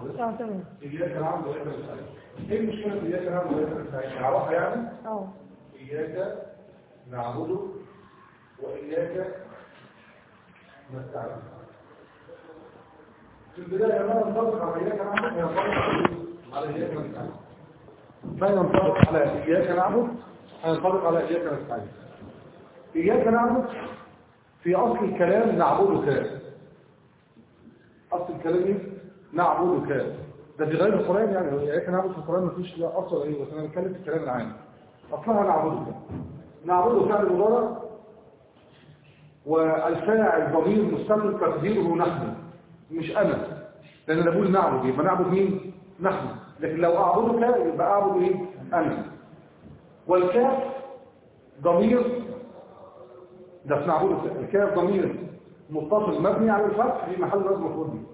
حضرتك اه تمام اياك نعبد واياك نستعين ايه المشكله في اياك نعبد واياك نستعين نعرفها يعني اه اياك نعبد واياك نستعين في البدايه ما ننطبق على اياك نعبد ينطبق على اياك نستعين ما ينطبق على اياك نعبد هينطبق على اياك نستعين اياك نعبد في اصل الكلام نعبدك اصل الكلام ايه نعبدك ده في غير القران يعني اياك نعبد في القران مفيش لا اصل ولا ايه بس انا بتكلم في الكلام العام اصلها نعبدك نعبده فعل مضارع والفاعل ضمير مستقل تقديره نحن مش انا لان انا بقول نعبد يبقى نعبد مين نحن لكن لو اعبدك يبقى اعبد ايه انا والكاف ضمير ده في نعبدك الكاف ضمير متصل مبني على الفتح في محل رزم مفعول به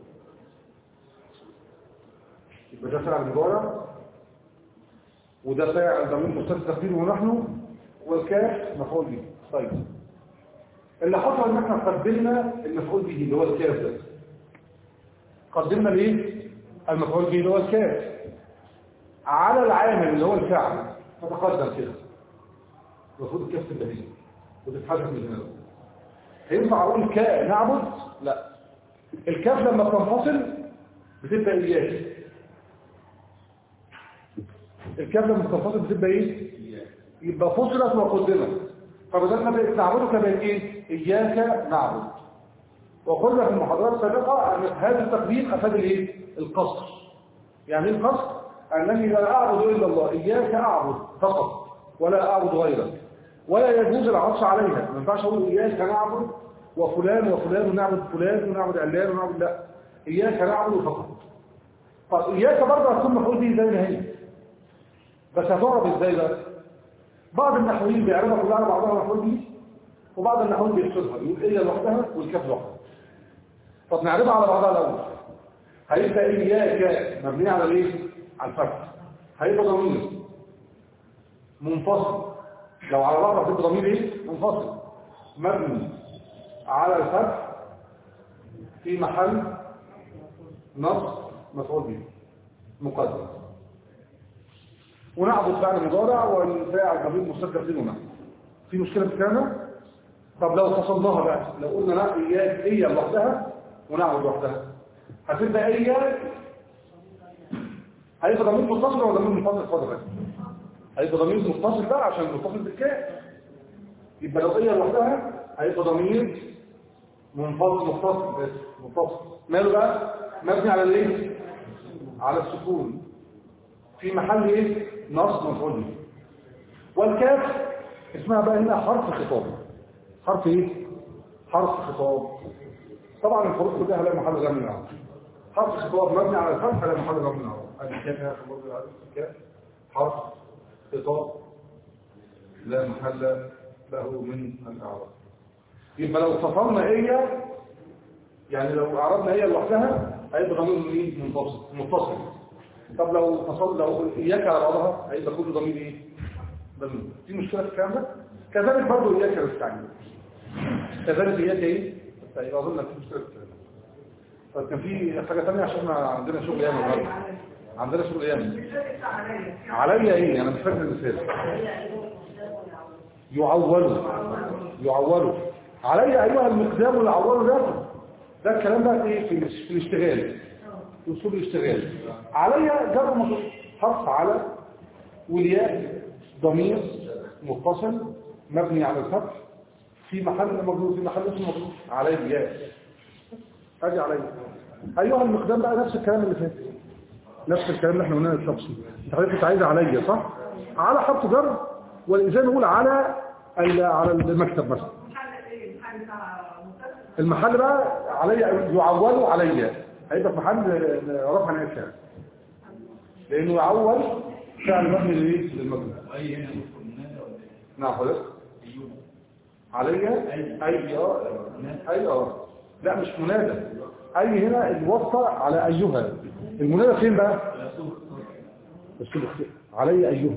يبقى ده فعل مضارع وده فاعل ضمير مستتر تقديره ونحن والكاف مفعول به طيب اللي حصل ان احنا قدمنا المفعول به اللي هو الكاف ده قدمنا ليه المفعول به اللي هو الكاف على العامل اللي هو الفعل فتقدم كده المفروض الكاف تبقى هنا وتتحدث من هنا ينفع اقول كاء نعبد لا الكاف لما بتنفصل بتبقى اياك الكاف لما بتنفصل بتبقى ايه يبقى فصلت وقدمت فبدل ما بقت نعبدك بقت ايه اياك نعبد وقلنا في المحاضرات السابقه ان هذا التقديم افاد الايه القصر يعني ايه القصر انني لا اعبد الا الله اياك اعبد فقط ولا اعبد غيرك ولا يجوز العطف عليها ما ينفعش اقول اياك نعبد وفلان وفلان ونعبد فلان ونعبد علان ونعبد لا اياك نعبد فقط طب اياك برضه هتكون مفعول به زي ما هي بس هتعرف ازاي بقى بعض النحويين بيعرفها كلها على بعضها مفعول به وبعض النحويين بيفصلها يقول ايه لوحدها والكاف لوحدها طب نعرفها على بعضها الاول هيبقى اياك مبني على الايه على الفتح هيبقى ضمير منفصل لو على بعضها هتبقى ضمير ايه منفصل مبني على الفتح في محل نص مفعول به مقدم ونعبد فعل مضارع والفاعل ضمير مستتر فيه ونحن في مشكله في الكلام طب لو فصلناها بقى لو قلنا لا اياك هي لوحدها ونعبد لوحدها هتبقى اياك هيبقى ضمير متصل ولا ضمير منفصل اتفضل هيبقى ضمير متصل بقى عشان متصل بالكاف يبقى لو هي لوحدها هيبقى ضمير منفصل متصل بس متصل ماله بقى مبني على الايه على السكون في محل ايه نصب مفعول به والكاف اسمها بقى هنا حرف خطاب حرف ايه حرف خطاب طبعا الحروف كلها لا محل غير من العرب حرف خطاب مبني على الفتح لا محل غير من العرب الكاف هنا خطاب العرب الكاف حرف خطاب لا محل له من الاعراب يبقى لو فصلنا ايه يعني لو اعرضنا هي لوحدها هيبقى ضمير ايه منفصل متصل طب لو فصل لو اياك على بعضها هيبقى كله ضمير ايه ضمير في مشكله في الكلام ده كذلك برضه اياك نستعين كذلك اياك ايه طيب اظن في مشكله في الكلام ده طب كان في حاجه ثانيه عشان احنا عندنا شغل ياما النهارده عندنا شغل ياما عليا ايه انا مش فاكر المثال يعول يعول علي ايها المقدام العول ده ده الكلام ده ايه في في الاشتغال في اسلوب الاشتغال علي جر مضروب حرف على والياء ضمير متصل مبني على الفتح في محل مضروب في محل اسم مضروب علي ياء ادي علي ايها المقدام بقى نفس الكلام اللي فات نفس الكلام اللي احنا قلناه التفصيل انت حضرتك كنت عايز عليا صح على حرف جر والإنسان يقول على على المكتب مثلا المحل بقى علي يعول علي هيبقى في محل رفع نائب فعل لانه يعول فعل مبني للايه للمبني نعم حضرتك علي اي اه اي اه لا مش منادى اي هنا الوصفه على ايها المنادى فين بقى علي ايها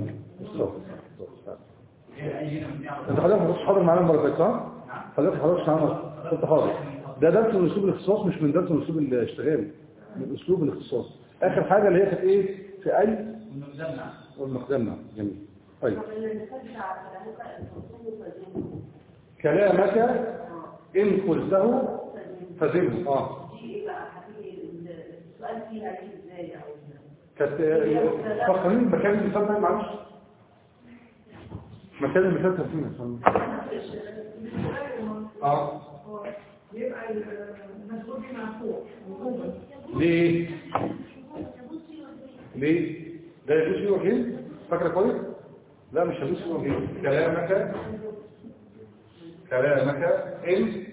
انت حضرتك ما كنتش حاضر معانا المره اللي فاتت صح؟ حضرتك حضرتك معانا كنت حاضر ده درس من اسلوب الاختصاص مش من درس من اسلوب الاشتغال من اسلوب الاختصاص اخر حاجه اللي هي كانت ايه في اي والمجمع والمقدمه جميل طيب طب اللي نسترجع على كلامك الرسول فزنه كلامك ان قلته فزنه اه دي ايه بقى حبيبي السؤال فيها ايه ازاي او كانت فاكرين مكان المثال ده معلش مكان المثال كان فين اه يبقى المسؤول مرفوع وجوبا ليه ليه ده يجوز فيه وجهين فاكره كويس لا مش يجوز فيه وجهين كلامك كلامك ان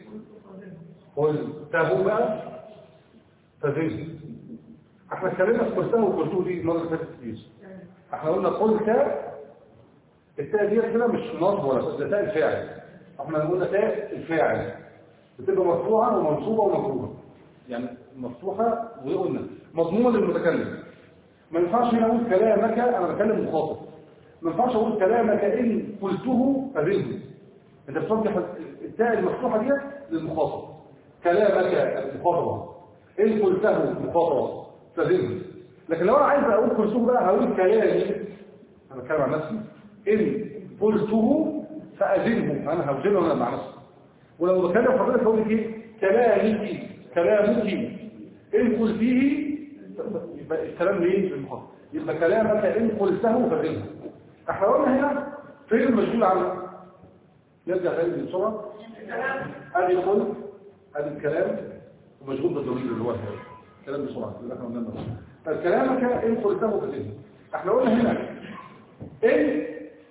قلته بقى فزين احنا اتكلمنا في قلته وقلته دي المره اللي فاتت كتير احنا قلنا قلت التاء دي كده مش نصب ولا ده تاء الفاعل احنا قلنا تاء الفاعل بتبقى مرفوعه ومنصوبه ومكروهه يعني مفتوحه وقلنا مضمونه للمتكلم ما ينفعش هنا اقول كلامك انا بكلم مخاطب ما ينفعش اقول كلامك ان قلته فذهنه انت بتوجه التاء المفتوحه دي للمخاطب كلامك المخاطبه ان قلته مخاطبه فذهنه لكن لو انا عايز اقول قلته بقى هقول كلامي انا بتكلم عن نفسي ان قلته فاذنه انا هوزنه انا مع نفسي ولو بكلم حضرتك اقول لك ايه كلامك كلامك ان قلتيه يبقى الكلام ليه للمخاطب يبقى كلامك ان قلته فذهنه احنا قلنا هنا فين المشغول عنه نرجع تاني بسرعه ادي قلت ادي الكلام ومشغول بالضمير اللي هو الهاء كلام بسرعه اللي احنا قلنا فكلامك ان قلته فذهنه احنا قلنا هنا ان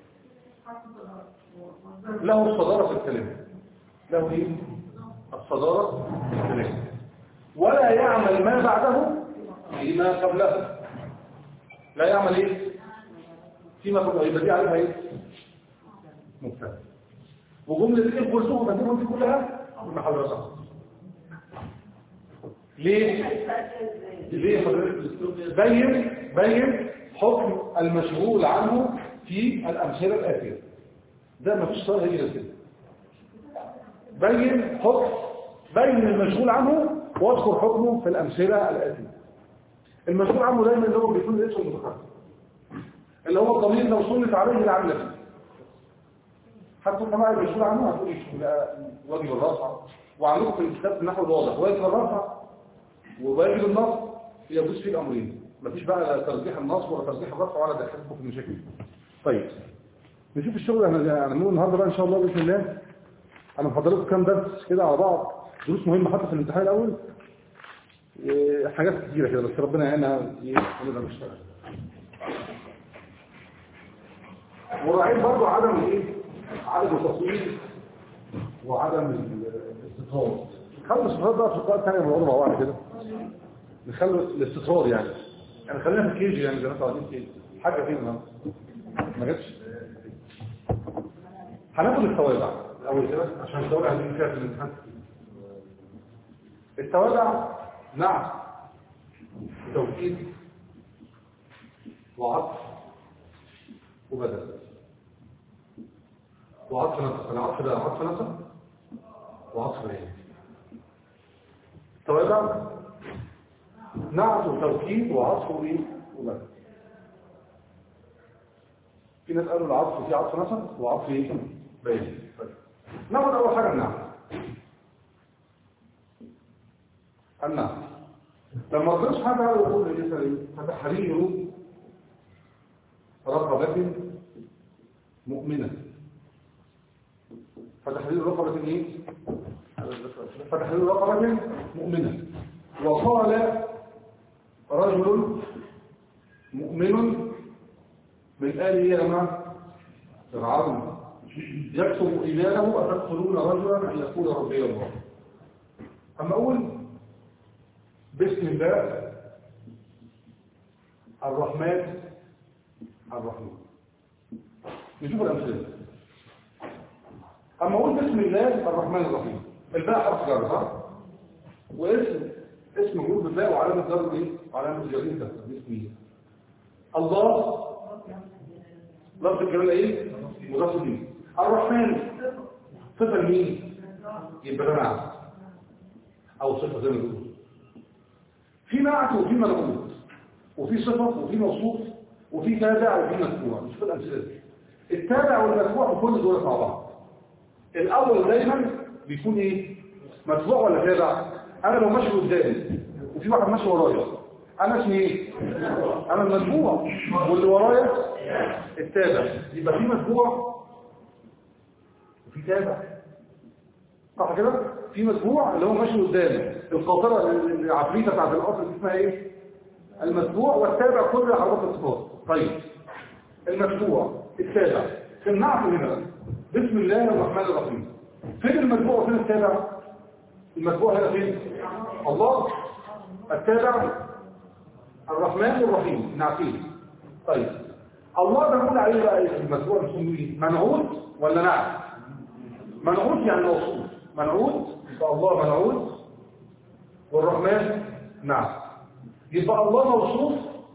له الصداره في الكلام له ايه الصداره في الكلام ولا يعمل ما بعده فيما قبله لا يعمل ايه فيما قبله يبقى دي عليها ايه مبتدا وجمله ايه قلتوه بديهم دي كلها محل صح ليه ليه حضرتك بين بين حكم المشغول عنه في الامثله الاتيه ده ما فيش صار هي كده بين حكم بين المشغول عنه واذكر حكمه في الامثله الاتيه المشغول عنه دايما اللي هو بيكون الاسم المتقدم اللي هو الضمير لو سلط عليه العمل فيه حتى طبعا المشغول عنه هتقول واجب الرفع وعندكم في الكتاب النحو الواضح واجب الرفع وواجب النصب يجوز فيه الامرين مفيش بقى لا ترجيح النصب ولا ترجيح الرفع ولا دخلكم في المشاكل طيب نشوف الشغل احنا هنعمله النهارده بقى ان شاء الله باذن الله انا محضر لكم كام درس كده على بعض دروس مهمه حتى في الامتحان الاول إيه، حاجات كتيره كده بس ربنا يعينها ايه نقدر نشتغل وراعين برضو عدم الايه عدم التصوير وعدم الاستطراد نخلي الاستطراد بقى في القاعده الثانيه بنقعد مع بعض كده نخلي الاستطراد يعني يعني خلينا في الكيجي يعني زي ما انتوا عايزين كيجي حاجه فين النهارده ما جاتش هناخد التوابع الاول كده عشان التوابع هنجي فيها في الامتحان التوابع نعم توكيد وعطف وبدل وعطف نصب العطف ده عطف نصب وعطف ايه التوابع نعت وتوكيد وعطف وايه وبدل في ناس قالوا العطف في عطف نصب وعطف ايه بين ناخد اول حاجه النعت النعت لما ربنا سبحانه وتعالى يقول للنساء ايه فتحرير رقبة مؤمنة فتحرير رقبة ايه فتحرير رقبة مؤمنة وقال رجل مؤمن من آل ايه يا جماعه فرعون يكتب إيمانه أتدخلون رجلا أن يقول ربي الله أما أقول بسم الله الرحمن الرحيم نشوف الأمثلة أما أقول بسم الله الرحمن الرحيم الباء حرف جر صح؟ واسم اسم جروب الباء وعلامة جر ايه؟ وعلامة جرين كسر باسم الله لفظ الجلالة ايه؟ مضاف اليه الرحمن صفة لمين؟ يبقى ده نعم أو صفة زي ما بيقولوا في نعت وفي ملعوت وفي صفة وفي موصوف وفي تابع وفي متبوع نشوف الأمثلة دي التابع والمتبوع في كل دول مع بعض الأول دايما بيكون إيه متبوع ولا تابع أنا لو ماشي قدامي وفي واحد ماشي ورايا أنا اسمي إيه أنا المتبوع واللي ورايا التابع يبقى في متبوع وفي تابع صح كده في متبوع اللي هو ماشي قدامي القاطرة العفريتة بتاعت القطر دي اسمها ايه المتبوع والتابع كل حركات الصفات طيب المتبوع التابع في النعت هنا بسم الله الرحمن الرحيم فين المتبوع وفين التابع المتبوع هنا فين الله التابع الرحمن الرحيم نعتين طيب الله ده نقول عليه بقى إيه؟ المتبوع بيسموه ايه منعوت ولا نعت منعوت يعني موصوف منعوت يبقى الله منعوت والرحمن نعم يبقى الله موصوف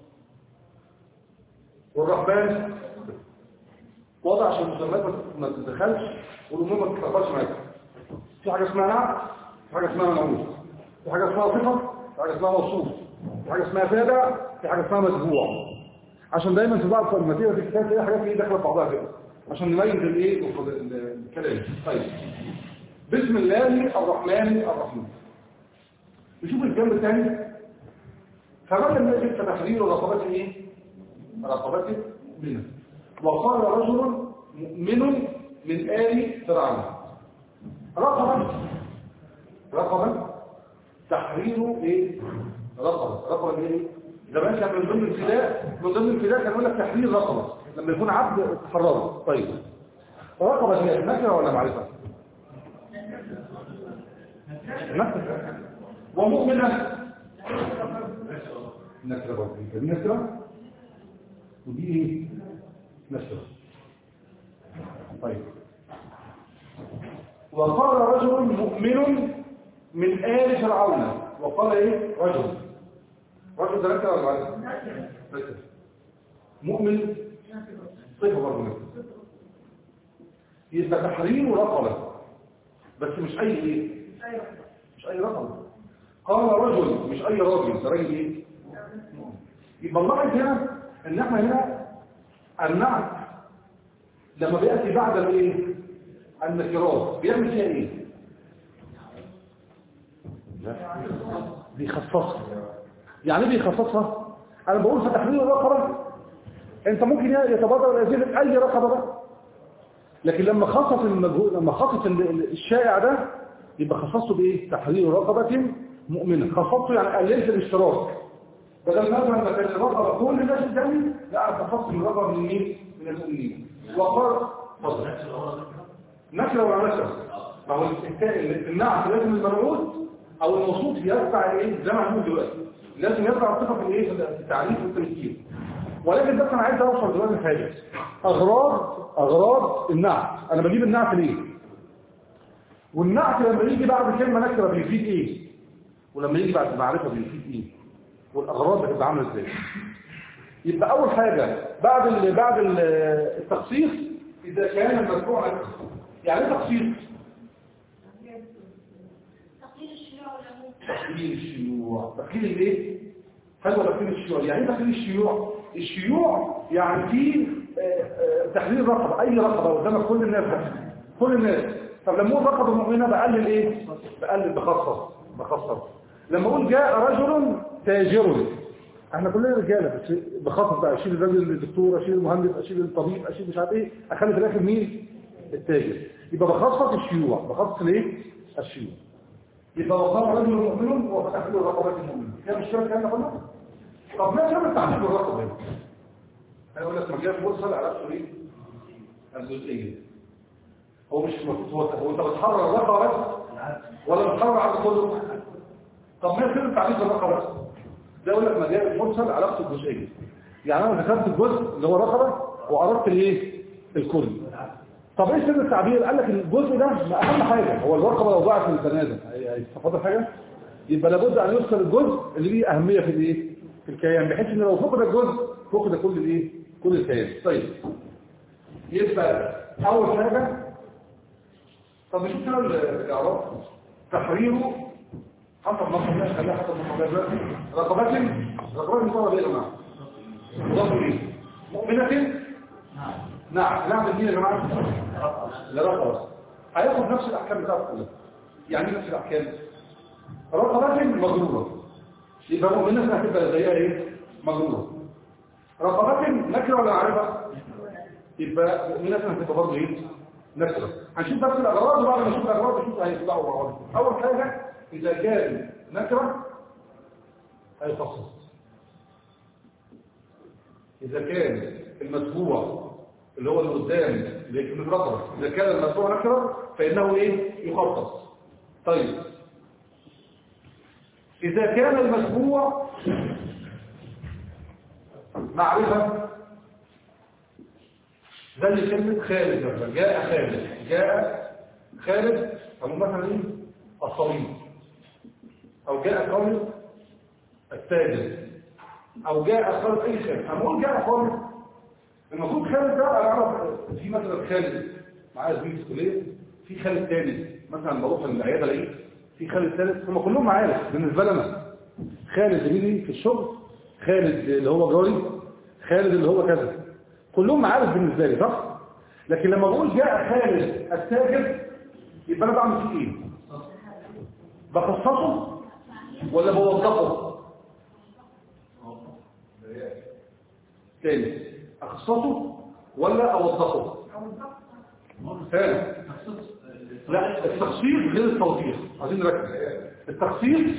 والرحمن وضع عشان المسمات ما تتدخلش والامور ما تتدخلش معاك في حاجه اسمها نعم في حاجه اسمها منعوت في حاجه اسمها صفه في حاجه اسمها موصوف في حاجه اسمها تابع في حاجه اسمها متبوع عشان دايما في بعض الماتيريال في الكتاب تلاقي حاجات ايه داخله في بعضها كده عشان نميز الايه الكلام طيب بسم الله الرحمن الرحيم نشوف الجنب الثاني فماذا نجد تحرير رقبته ايه رقبته منه وقال رجل مؤمن من آل فرعون رقبة رقبة تحرير ايه رقبة رقبة ايه زمان كان من ضمن الفداء من ضمن الفداء كان يقول لك تحرير رقبة لما يكون عبد تحرره طيب رقبة هي نكرة ولا معرفة نكرة ومؤمنة نكرة برضه دي نكرة ودي ايه نكرة طيب وقال رجل مؤمن من آل فرعون وقال ايه رجل رجل ده نكرة ولا معرفة نكرة مؤمن صفة برضه نكرة يبقى تحرير رقبة بس مش اي ايه مش اي رقبة قال رجل مش اي راجل ده راجل ايه يبقى نلاحظ هنا ان احنا هنا النعت لما بياتي بعد الايه النكرات بيعمل فيها ايه بيخصصها يعني ايه بيخصصها انا بقول في تحرير الرقبه انت ممكن يتبادر الى اي رقبه بقى لكن لما خصص المجهول لما خصص الشائع ده يبقى خصصته بايه تحرير رقبه مؤمنه خصصته يعني قللت الاشتراك بدل مثلا ما كان الرقبه كل الناس الجميع لا خصصت الرقبه من مين من المؤمنين وقال اتفضل نكره ولا نكره ما هو النعت لازم المنعوت او الموصوف يرفع ايه زي ما هنقول دلوقتي لازم يرفع الصفه في الايه في التعريف والتمثيل ولكن بس انا عايز اوصل دلوقتي لحاجه اغراض اغراض النعت انا بجيب النعت ليه والنعت لما يجي بعد كلمه نكره بيفيد ايه ولما يجي بعد معرفه بيفيد ايه والاغراض بتبقى عامله ازاي يبقى اول حاجه بعد ال بعد ال التخصيص اذا كان المدفوع نكره يعني ايه تخصيص تقليل الشيوع والعموم تقليل الشيوع تقليل الايه حلوه تقليل الشيوع يعني ايه تقليل الشيوع الشيوع يعني في آه، آه، تحليل رقبه اي رقبه قدامك كل الناس بقى. كل الناس طب لما اقول رقبه مؤمنه بقلل ايه بقلل بخصص بخصص لما اقول جاء رجل تاجر احنا كلنا رجاله بس بخصص بقى اشيل الراجل الدكتور اشيل المهندس اشيل الطبيب اشيل مش عارف ايه اخلي في الاخر مين التاجر يبقى بخصص الشيوع بخصص الايه الشيوع يبقى وقال رجل مؤمن وفتح له رقبه المؤمن هي مش كده الكلام ده كله طب ما شرط تعريف الرقبه هنا هيقول لك مجال فرصه على نفسه ايه الجزئيه هو مش هو هو انت بتحرر الرقبه بس ولا بتحرر على كله طب ما يصير تعريف الرقبه بس ده يقول لك مجال الفرصه على نفسه الجزئيه يعني انا ذكرت الجزء اللي هو رقبه واردت الايه الكل طب ايه سر التعبير قال لك الجزء ده ما اهم حاجه هو الرقبه لو ضاعت من البني ادم هيستفاد حاجه يبقى لابد ان يفصل الجزء اللي ليه اهميه في الايه في الكيان بحيث ان لو فقد الجزء فقد كل الايه كل الكيان طيب يبقى اول حاجه طب نشوف كده الاعراب تحرير حسب مصر الله خليها حسب مصر الله رقبات رقبات مصر ايه يا جماعه مضاف اليه مؤمنة نعم نعم الدين يا جماعه لرقبة هياخد نفس الاحكام بتاعته كلها يعني إيه نفس الاحكام رقبات مجروره يبقى مؤمنة هتبقى زيها ايه مجروره رقبات نكره ولا معرفه يبقى مؤمنة هتبقى برضه ايه نكره هنشوف بس الاغراض وبعد ما نشوف الاغراض نشوف هيطلعوا مع بعض اول حاجه اذا كان نكره هيخصص إذا كان المتبوع اللي هو اللي قدام اللي هي كلمة رقبة إذا كان المتبوع نكرة فإنه إيه؟ يخصص طيب إذا كان المتبوع معرفة ده اللي كلمة خالد مثلا جاء خالد جاء خالد أو مثلا إيه؟ الصليب أو جاء خالد التاجر او جاء خالد اي خالد اما اقول جاء خالد المفروض خالد ده انا اعرف في مثلا خالد معايا زميل في الكليه في خالد ثالث مثلا بروح العياده الاقيه في خالد ثالث هم كلهم معايا بالنسبه لنا خالد زميلي في الشغل خالد اللي هو جاري خالد اللي هو كذا كلهم معارف بالنسبه لي صح لكن لما بقول جاء خالد التاجر يبقى انا بعمل فيه ايه بخصصه ولا بوظفه تاني اخصصه ولا اوظفه ثاني لا التخصيص غير التوضيح عايزين نركز التخصيص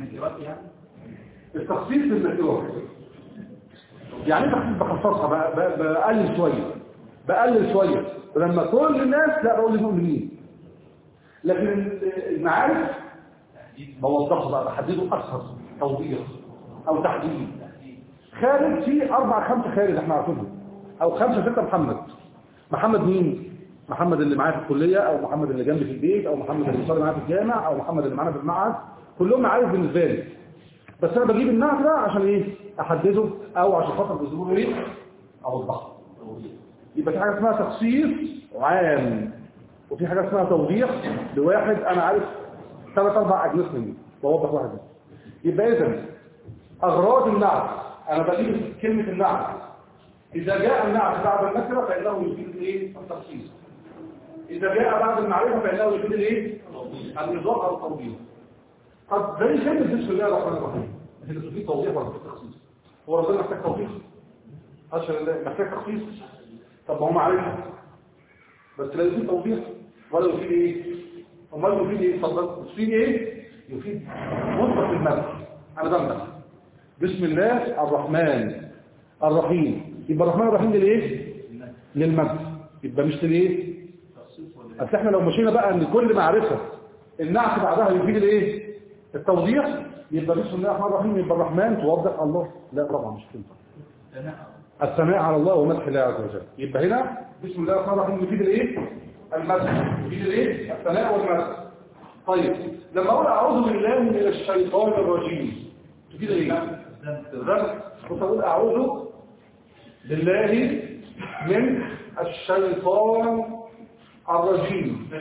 التخصيص بالنكرات يعني ايه تخصيص بخصصها ب- ب- بقلل شويه بقلل شويه ولما كل الناس لا بقول المؤمنين لكن المعارف بوضحه بقى بحدده اكثر توضيح او تحديد خالد في اربع خمسة خالد احنا عارفينهم او خمسة ستة محمد محمد مين محمد اللي معايا في الكلية او محمد اللي جنبي في البيت او محمد اللي بيصلي معايا في الجامع او محمد اللي معانا في المعهد كلهم معارف بالنسبة لي بس انا بجيب النعت ده عشان ايه احدده او عشان خاطر بيزوروا ايه اوضحه يبقى في حاجة اسمها تخصيص عام وفي حاجة اسمها توضيح لواحد انا عارف ثلاث اربع اجناس مني بوضح واحد منهم. يبقى اذا اغراض النعت انا بجيب كلمة النعت اذا جاء النعت بعد النكرة فانه يفيد الايه التخصيص اذا جاء بعد المعرفة فانه يفيد الايه الاضافة او التوضيح طب زي كلمة بسم الله الرحمن الرحيم هنا في توضيح ولا في تخصيص هو ربنا محتاج توضيح اشهر الله محتاج تخصيص طب ما هو معرفة بس لا يفيد توضيح ولا يفيد ايه امال يفيد ايه اتفضل يفيد ايه يفيد مطلق المدح انا بمدح بسم الله الرحمن الرحيم يبقى الرحمن الرحيم للايه للمدح يبقى مش للايه اصل احنا لو مشينا بقى ان كل معرفه النعت بعدها يفيد الايه التوضيح يبقى بسم الله الرحمن الرحيم يبقى الرحمن توضح الله لا طبعا مش تنفع الثناء على الله ومدح الله عز وجل يبقى هنا بسم الله الرحمن الرحيم يفيد الايه المدح يفيد الايه الثناء والمدح طيب لما اقول اعوذ بالله من الشيطان الرجيم تفيد ايه الذنب كنت اقول اعوذ بالله من الشيطان الرجيم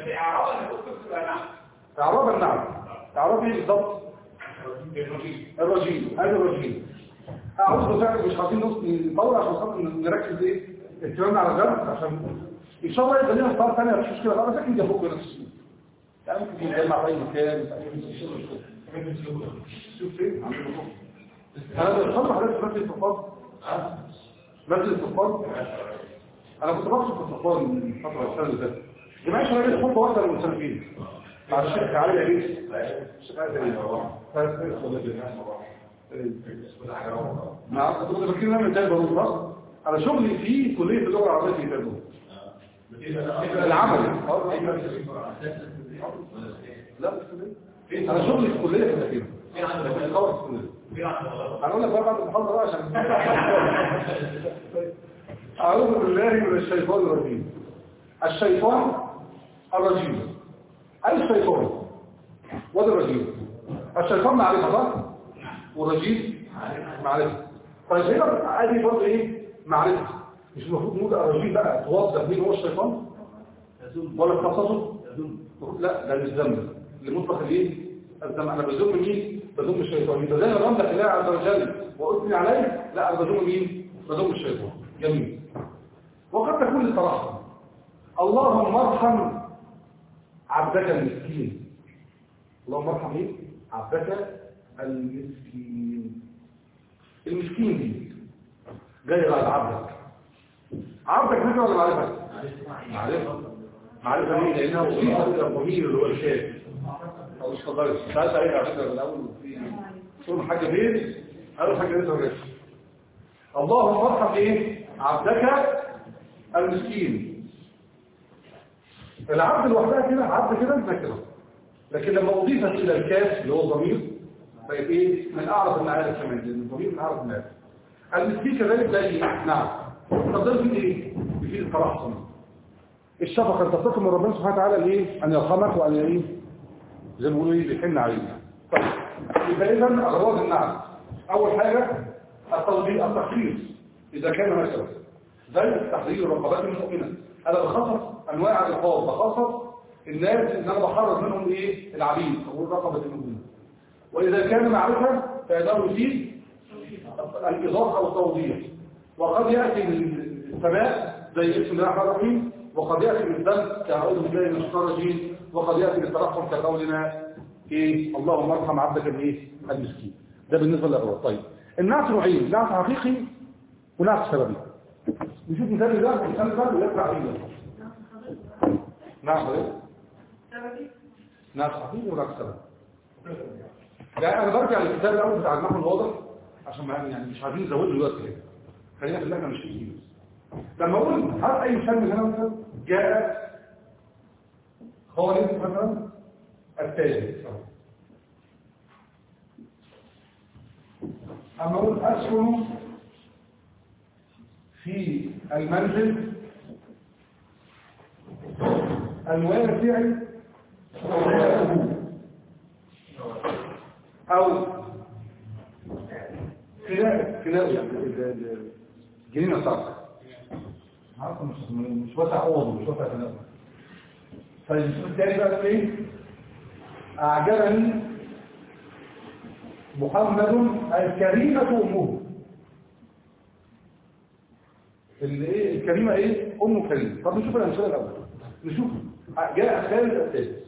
اعراب النعم اعراب ايه بالضبط الرجيم هذا الرجيم اعوذ فعلا مش عايزين نص نطول عشان خاطر نركز ايه اهتمامنا على الجنب عشان ان شاء الله يبقى لنا افكار ثانيه مش مشكله بقى بس اكيد جنبكم نفس يعني ممكن نتجمع في اي مكان في اي مكان شوف فين عند الفقر انا بصلح حضرتك مسجد الفقار مسجد الفقار انا كنت بقصد في الفقار من فتره السنه اللي فاتت جماعه شباب خطوه واحده من سنتين مع الشيخ علي عيسى الشيخ نعم كنت بفكر نعمل زي بروز مصر انا شغلي في كليه اللغه العربيه في ترجمه العمل لا مش كليه انا شغلي في كليه في الترجمه هنقول لك بقى بعد المحاضره بقى عشان اعوذ بالله من الشيطان الرجيم الشيطان الرجيم اي الشيطان وده الرجيم الشيطان معرفه صح والرجيم معرفة طيب هنا ادي برضه ايه معرفة مش المفروض نقول الرجيم بقى توضح مين هو الشيطان ولا تخصصه لا ده مش ذنب لمطلق الايه الزم انا بذم مين بذم الشيطان يبقى زي ما بمدح الله عز وجل واثني عليه لا انا بذم مين بذم الشيطان جميل وقد تكون لترحم اللهم ارحم عبدك المسكين اللهم ارحم ايه عبدك المسكين المسكين دي جاي على عبدك عبدك مثل ولا معرفة معرفة معرفة مين لانها وظيفة الى الضمير اللي هو الشاف او مش قدرت سألت عليك على فكرة من الاول في صور حاجة فين قالوا حاجة لسه ما جاتش اللهم ارحم ايه عبدك المسكين العبد لوحدها كده عبد كده نكره لكن لما اضيفت الى الكاف اللي هو الضمير بقت ايه من اعرف المعارف كمان لان الضمير من اعرف المعارف المسكين كذلك زي نعم تقدر في ايه في الترحم الشفقه انت تطلب من ربنا سبحانه وتعالى الايه ان يرحمك وان ايه زي ما بيقولوا ايه بيحن عليك طيب يبقى اذا اغراض النعم اول حاجه التوضيح التخفيف اذا كان مثلا زي تحرير الرقبات المؤمنه انا بخصص انواع الرقاب بخصص الناس ان انا بحرر منهم ايه العبيد او الرقبه المؤمنه واذا كان معرفه فده يفيد الاضافه او التوضيح وقد ياتي من السماء زي اسم الله الرحمن الرحيم وقد ياتي من الدم كاعوذ بالله من الشيطان الرجيم وقد ياتي بالترحم كقولنا ايه اللهم ارحم عبدك الايه المسكين ده بالنسبه للاغراض طيب النعت نوعين نعت حقيقي ونعت سببي نشوف مثال ده مثال ده ويقرا عليه نعم ايه سببي نعت حقيقي ونعت سببي يعني انا برجع للكتاب الاول بتاع النحو الواضح عشان ما يعني مش عايزين نزود دلوقتي كده خلينا في اللي احنا مش فيه لما اقول هل اي مثال من هنا مثلا جاء خالد مثلا التاجر اما اقول اسكن في المنزل الواسع وماءه او خلاء خلاء جنينة صعبة عارفة مش مش واسع اوض مش واسع خلاء فالجزء الثاني بقى ايه اعجبني محمد الكريمة امه اللي ايه الكريمة ايه ام كريم طب نشوف الامثله الاول نشوف جاء خالد الثالث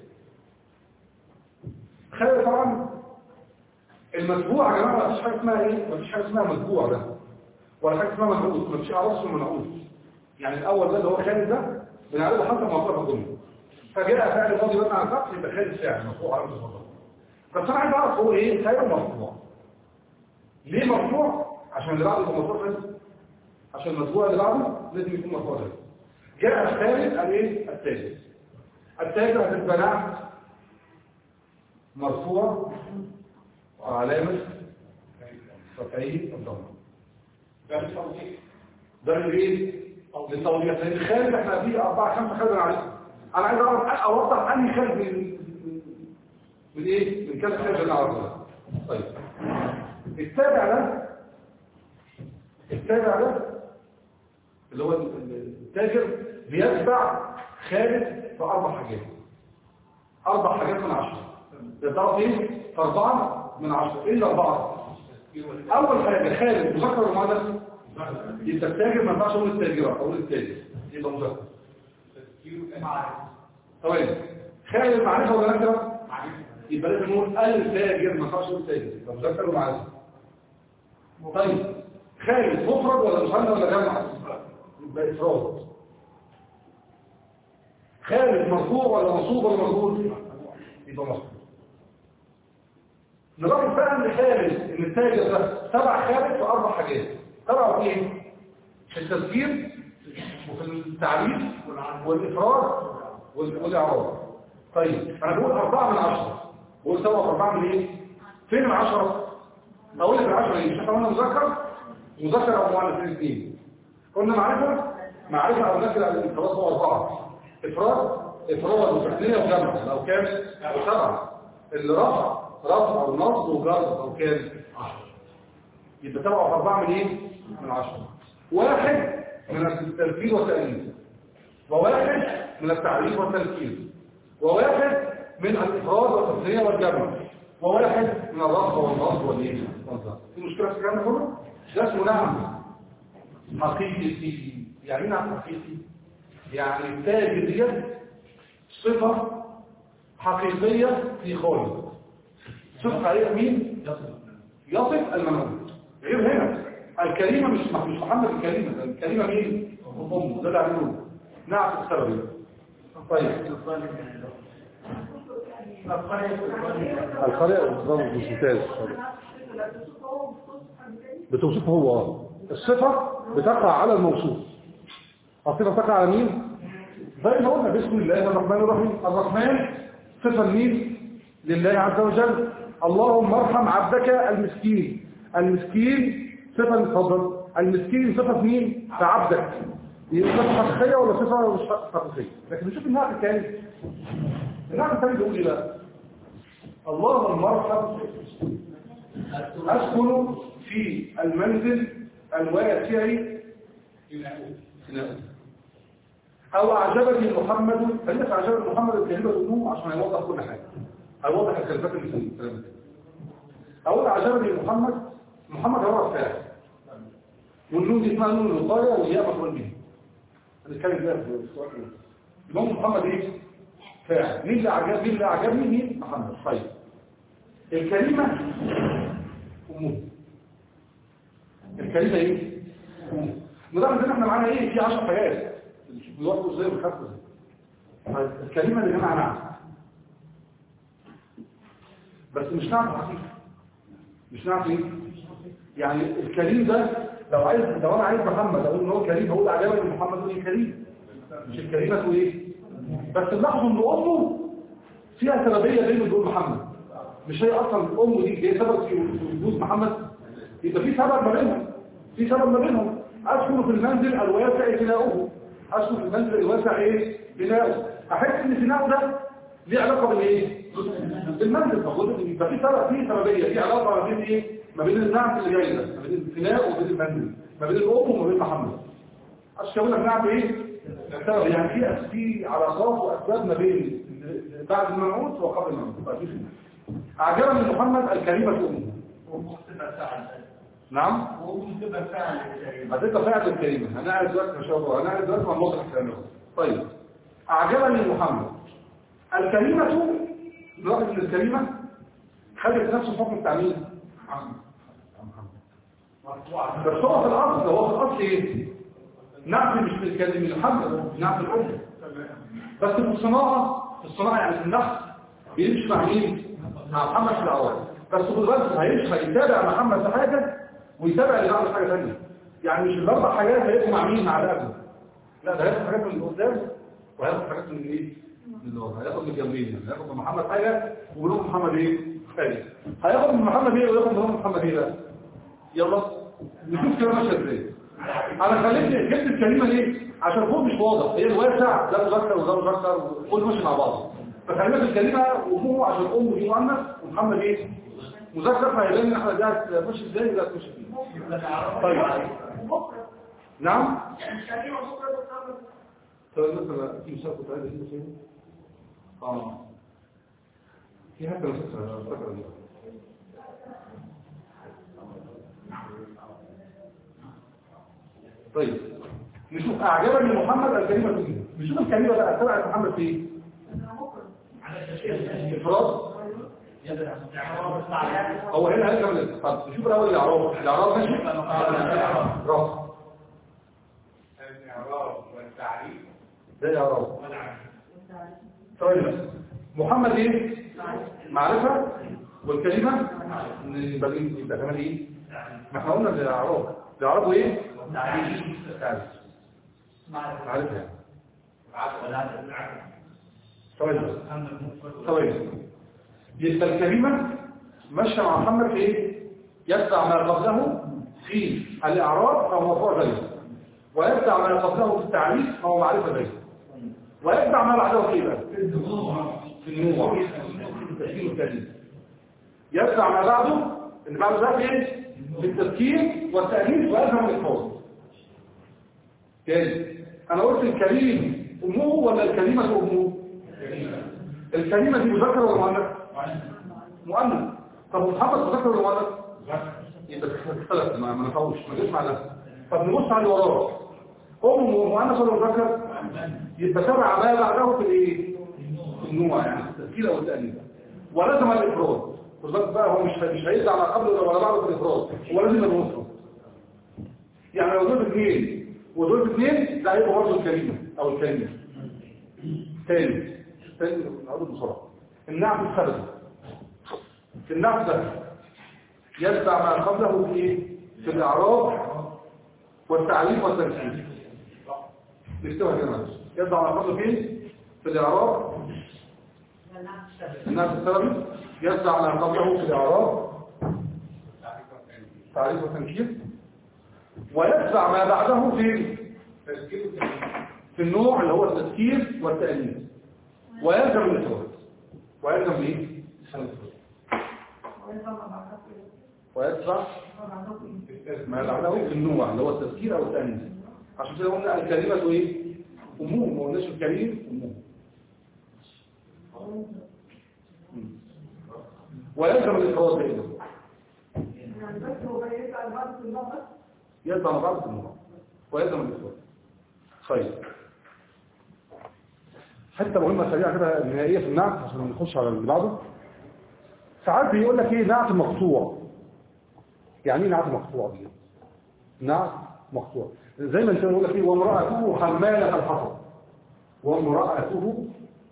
خالد طبعا المتبوع يا جماعه مفيش حاجه اسمها ايه مفيش حاجه اسمها متبوع ده ولا حاجه اسمها منعوت مفيش عرس ومنعوت يعني الاول ده اللي هو خالد ده بنعرفه حسب موقف الضمن فجاء فعل فاضي بقى على الفتح يبقى خالد فعل مرفوع على المصدر بس انا عايز اعرف هو ايه خير مرفوع ليه مرفوع عشان اللي بعده يكون مرفوع لازم عشان المتبوع اللي بعده لازم يكون مرفوع لازم جاء الخالد قال ايه التاجر التاجر هتبقى نعت مرفوع وعلامة فتحيه الضمة ده اللي ايه للتوضيح لان الخارج احنا فيه اربعة خمسة خارج عليه انا عايز اعرف اوضح انهي خارج من من ايه من كذا خارج اللي اعرفه طيب التابع ده التابع ده اللي هو التاجر بيتبع خارج في اربع حاجات اربع حاجات من عشرة ده تعرف ايه في اربعة من عشرة الا اربعة اول حاجة خارج مذكر ولا مؤنث يبقى التاجر ما ينفعش اقول التاجرة اقول التاجر يبقى مذكر طيب خارج معرفة ولا نكرة يبقى لازم نقول التاجر ما ينفعش اقول التاجر يبقى مذكر ومعرفة طيب خارج مفرد ولا مثنى ولا جمع يبقى افراد خارج مرفوع ولا منصوب ولا مرفوع يبقى مرفوع نلاحظ بقى ان خارج ان التاجر ده تبع خارج في اربع حاجات تبع في ايه في التذكير وفي التعريف والافراد وال- والاعراب طيب انا بقول اربعة من عشرة بقول سبعة اربعة من ايه فين العشرة اقول لك العشرة ايه مش احنا قلنا مذكر مذكر او مؤنث الاثنين قلنا معرفة معرفة او نكرة خلاص هو اربعة افراد افراد وتثنية وجمع لو كان سبعة اللي رفع رفع ونصب وجر او كان عشرة يبقى سبعة واربعة من ايه من عشرة واحد من التركيز والتأليف وواحد من التعريف والتركيز وواحد من الإفراد والتثنية والجمع وواحد من الرفض والرفض والايه والظهر في مشكله في الكلام ده كله ده اسمه نعم حقيقي يعني ايه نعم حقيقي يعني التاج ديت صفه حقيقيه في خالق صفه عليها مين يصف المنعوت غير هنا الكلمه مش مش محمد الكلمه ده الكلمه مين امه ده اللي عملوه نعم السبب طيب القارئ بالضبط مش ممتاز بتوصفه هو اه الصفة بتقع على الموصوف الصفة تقع على مين؟ زي ما قلنا بسم الله الرحمن الرحيم الرحمن صفة مين؟ لله عز وجل اللهم ارحم عبدك المسكين المسكين صفة تفضل المسكين صفة مين؟ فعبدك يبقى صفة حقيقية ولا صفة مش حقيقية لكن نشوف النعت الثاني النعت الثاني بيقول ايه بقى؟ اللهم ارحم أسكن في المنزل الواسع أو أعجبني محمد خلينا أعجبني محمد الكلمة النوم عشان يوضح كل حاجة هيوضح الكلمات اللي في الكلام أقول أعجبني محمد محمد هو الفاعل والنون دي اسمها نون الوقاية والياء مفعول به هنتكلم ده في السؤال الإمام محمد إيه؟ فاعل مين اللي أعجب مين اللي أعجبني مين؟ محمد طيب الكلمة أمور الكلمة ايه؟ أمور نظام ان احنا معانا ايه؟ في 10 حاجات بيوقفوا ازاي وبيخافوا ازاي الكلمة اللي جماعة نعم بس مش نعم حقيقي مش نعم ايه؟ يعني الكريم ده لو عايز لو انا عايز محمد اقول ان هو كريم هقول عجبني محمد يقول لي كريم مش الكريمة ايه؟ بس نلاحظ ان امه فيها سببية بينه وبين محمد مش هي اصلا الام دي هي سبب في وجود محمد يبقى في سبب ما بينهم في سبب ما بينهم اسكن في المنزل الواسع بناؤه اسكن في المنزل الواسع ايه بناؤه احس ان بناؤه ده ليه علاقه بالايه بالمنزل فقلت يبقى في سبب في سببيه في علاقه ما بين ايه ما بين النعم اللي جاي ده ما بين البناء وما بين المنزل ما بين الام وما بين محمد عشان اقول لك نعم ايه سبب يعني في في علاقات واسباب ما بين بعد المنعوت وقبل المنعوت أعجبني محمد الكلمة أمه نعم هتبقى فعل الكلمة أنا قاعد دلوقتي ما شاء الله أنا قاعد دلوقتي مع موضح الكلام طيب أعجبني محمد الكلمة نلاحظ إن الكلمة خدت نفس حكم التعميم بس هو في الأصل هو في الأصل إيه؟ نعم مش بالكلمة محمد نعم الأم بس في الصناعة في الصناعة يعني في النحو بيمشي مع مين؟ مع محمد في الأول بس خد بالك هيمشي هيتابع محمد في حاجة ويتابع اللي بعمل حاجة ثانيه يعني مش الأربع حاجات هيبقوا مع مين مع الأبن لا ده هياخد حاجات من قدام وهياخد حاجات من ايه؟ من الورا هياخد من الجنبين يعني هياخد من محمد حاجة ويقول محمد ايه؟ حاجة هياخد من محمد ايه وياخد من محمد ايه بقى؟ يلا نشوف كده ماشيه ازاي انا خليت جبت الكلمه ليه عشان فوق مش واضح هي الواسع ده مذكر وده مذكر وكل ماشي مع بعض فخلينا في الكلمه وامه عشان امه دي مؤنث ومحمد ايه مذكر فهيبان ان احنا ده ماشي ازاي وده ماشي ازاي طيب نعم طيب مثلا في مسافه كنت عايز اسمه اه في حتى مسافه افتكر دي طيب نشوف اعجبني محمد الكلمه دي نشوف الكلمه بقى تبعت محمد في ايه افراد هو هنا هنكمل طب نشوف الاول الاعراب الاعراب ماشي رفع الاعراب والتعريف ده الاعراب طيب محمد ايه معرفه والكلمه يبقى يبقى كمان ايه ما احنا قلنا الاعراب الاعراب ايه تعريف تعريف معرفه يعني طيب طيب يبقى الكلمة ماشية مع محمد في ايه؟ يتبع ما قبله في الإعراب فهو مرفوع زيه ويتبع ما قبله في التعريف فهو معرفة زيه ويتبع ما بعده في ايه بقى؟ في النوع التسكين والتأليف يتبع ما بعده اللي بعده ده في ايه؟ في التسكين والتأليف ويلزم الإفراد تاني أنا قلت الكريم أمه ولا الكلمة أمه؟ الكلمة دي مذكر ولا مؤنث؟ مؤنث طب محمد مذكر ولا مؤنث يبقى اختلف ما ما نفعوش ما نسمع ده طب نبص على اللي وراه ام مؤنث ولا مذكر يبقى تبع ما بعده في الايه في النوع يعني التذكير او التانيث ولازم الافراد خد بالك بقى هو مش مش هيطلع على قبل ولا بعد في الافراد هو لازم المفرد يعني لو دول اثنين ودول اثنين ده هيبقى برضه الكريمه او الكريمه تاني تاني نقول بسرعه النعم السبب النعم ده يتبع ما قبله في ايه في الاعراب والتعليم والتركيب نكتبها كده معلش يتبع ما قبله فين في الاعراب النعم السبب يتبع ما قبله في الاعراب تعريف وتنكير ويتبع ما بعده في في النوع اللي هو التذكير والتأنيث ويلزم الإفراد ويلزم ايه؟ ويتبع ما بعده في النوع اللي هو التذكير او التأنيث عشان كده قلنا الكلمة ايه؟ أموم ما قلناش الكريم أموم مم. ويلزم الإفراد بإذن يعني بس هو يسأل بعض في النظر يلزم بعض النوع ويلزم الإفراد طيب حتة مهمة سريعة كده نهائية في النعت عشان نخش على اللي بعده ساعات بيقول لك ايه نعت مقطوع يعني ايه نعت مقطوع دي نعت مقطوع زي ما انت بيقول لك ايه وامرأته حمالة الحطب وامرأته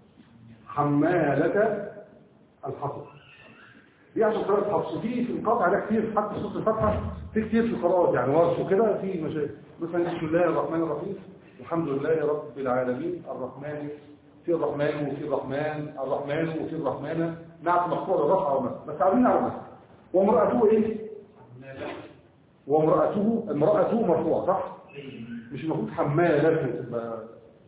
حمالة الحطب دي عشان قراءة حفص في في القطع ده كتير حتى صوت الفتحة في كتير في القراءات يعني ورش وكده في مشاكل مثلا بسم الله الرحمن الرحيم الحمد لله رب العالمين الرحمن في الرحمن وفي الرحمن الرحمن وفي الرحمن نعت مقطوع للرفع والنصب بس عايزين نعرف بس وامرأته ايه وامرأته امرأته مرفوعة صح مش المفروض حمالة تبقى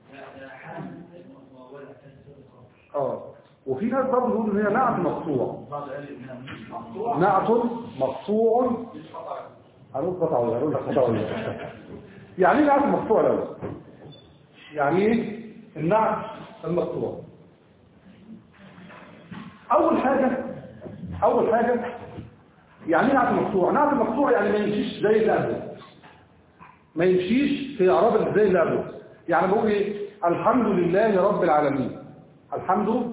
اه وفي ناس برضه بيقولوا ان هي نعت مقطوع نعت مقطوع هنقول قطع ولا هنقول قطع ولا يعني ايه نعت مقطوع الاول يعني ايه النعت المقطوع اول حاجه اول حاجه يعني ايه نعت مقطوع نعت مقطوع يعني ما يمشيش زي اللي قبله ما يمشيش في اعراب اللي زي اللي قبله يعني بقول ايه الحمد لله رب العالمين الحمد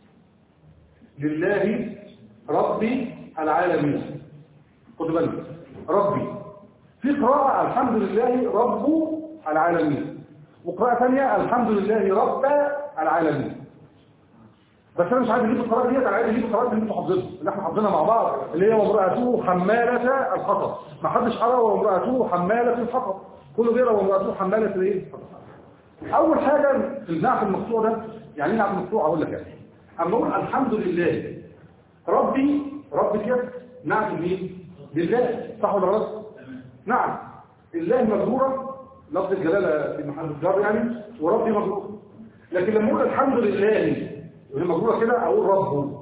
لله رب العالمين خد بالك ربي في قراءة الحمد لله رب العالمين وقراءة ثانية الحمد لله رب العالمين بس انا مش عايز اجيب القراءة ديت انا عايز اجيب القراءات اللي انتوا حافظينها اللي احنا حافظينها مع بعض اللي هي وامرأته حمالة الحطب ما حدش قرأ وامرأته حمالة الحطب كله بيقرا وامرأته حمالة الايه اول حاجة في النعت المقطوع ده يعني ايه نعت مقطوع اقول لك يعني اما اقول الحمد لله ربي ربي كده نعت مين لله صح ولا غلط نعم الله مجرورة لفظ الجلالة في محل الجر يعني وربي مجرور لكن لما اقول الحمد لله وهي مجرورة كده اقول ربه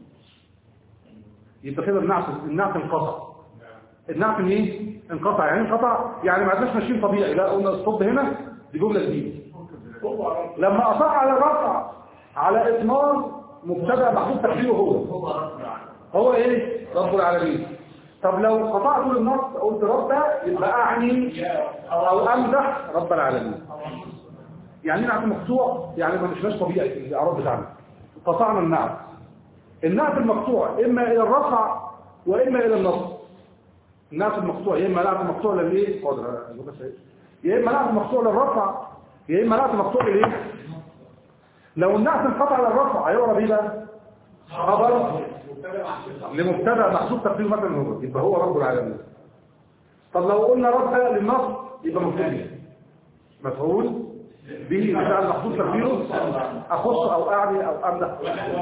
يبقى كده النعت النعت انقطع النعت ايه انقطع يعني انقطع يعني ما عدناش ماشيين طبيعي لا قلنا الصب هنا دي جمله جديده لما قطع على الرفع على اطمار مبتدا محدود تقديره هو هو ايه رب العالمين طب لو قطعت النص قلت رب يبقى اعني او امدح رب العالمين يعني ايه نعت مقطوع يعني ما مشناش طبيعي في الاعراب بتاعنا قطعنا النعت النعت المقطوع اما الى الرفع واما الى النصب النعت المقطوع يا اما نعت مقطوع للايه قادر يا اما نعت مقطوع للرفع يا اما نعت مقطوع للايه لو النعت انقطع للرفع هيقرا بيه بقى خبر لمبتدا محسوب تقدير مثلا هو يبقى هو رب العالمين طب لو قلنا رب للنصب يبقى مفعول به مفعول به بتاع المحسوب تقديره اخص او اعني او امدح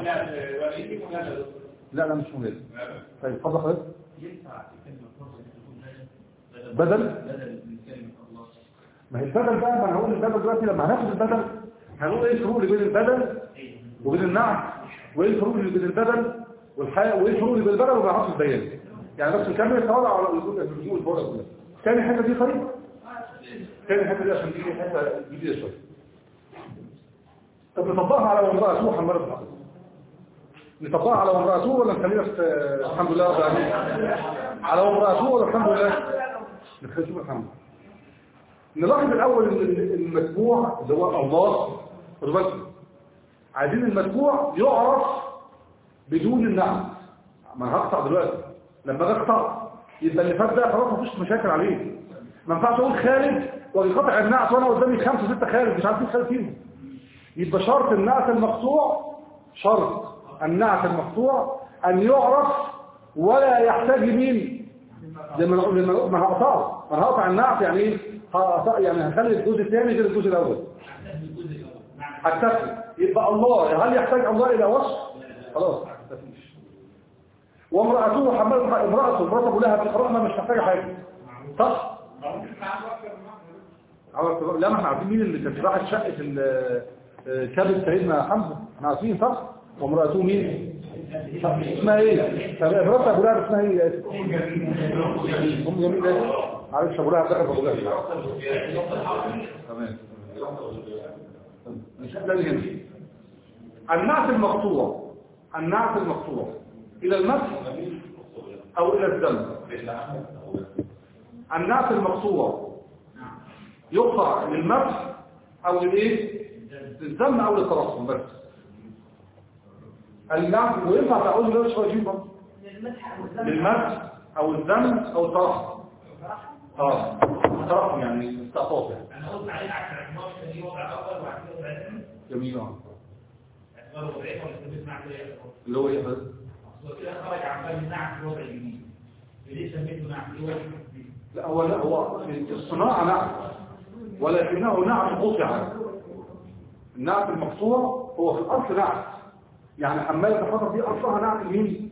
لا لا مش مهم طيب اتفضل حضرتك بدل ما هي البدل بقى ما انا هقول البدل دلوقتي لما هناخد البدل هنقول ايه الفروق اللي بين البدل وبين النعت وايه الفروق اللي بين البدل والحياة وايه الفروق اللي بين البدل وبين عطف البيان يعني بس نكمل التوابع على الوجود الوجود الفورة كلها تاني حته دي طيب تاني حته دي عشان دي حته جديده شويه طب نطبقها على امرأة سوء حمالة الحقيقة نطبقها على امرأته ولا نخلينا في الحمد لله رب العالمين على امرأته ولا الحمد لله نخلينا الحمد نلاحظ الاول ان المتبوع اللي هو الله خدوا بالكم عايزين المتبوع يعرف بدون النعم ما هقطع دلوقتي لما اجي اقطع يبقى اللي فات ده خلاص مفيش مشاكل عليه ما ينفعش اقول خارج ويقطع النعت وانا قدامي خمسه سته خارج مش عارف ايه خارج فيهم يبقى شرط النعت المقطوع شرط النعت المقطوع ان يعرف ولا يحتاج لمين لما نقول لما ما هقطعه ما هقطع النعت يعني ايه هقطع يعني هخلي الجزء الثاني غير الجزء الاول هكتفي يبقى الله هل يحتاج الله الى وصف خلاص مفيش وامرأته حمالة امرأته امرأته لها بتقرأنا مش محتاجة حاجة صح؟ عمل- لا ما احنا عارفين مين اللي كانت راحت شقة ال- آه، كابت سيدنا حمزة احنا عارفين صح؟ وامرأته مين؟ اسمها ايه؟ طب امرأة ابو لهب اسمها ايه؟ ام جميل ايه؟ معلش ابو لهب دخل في ابو لهب تمام مش ده اللي هنا النعت المقطوع النعت المقطوع الى المسح او الى الدم النعت المقطوع يقطع للمسح او للايه للدم او للترسم بس النعت وينفع تعود له شويه جيب برضه للمسح أو الزمن للمسح او الدم او الترسم اه الترسم يعني استعطاف يعني انا قلت عليه عشان اعتبار دي وضع اول وبعد كده وضع ثاني جميل اه اعتبار وضعين ولا سميت مع كده اللي هو ايه بس اصل كده خرج عن بالي نعم في الوضع الجديد ليه سميته نعم في الوضع الجديد لا هو لا هو في الصناعة نعم ولكنه نعم قطع النعت المقطوع هو في الأصل نعت يعني حمالة الحطب دي أصلها نعت مين؟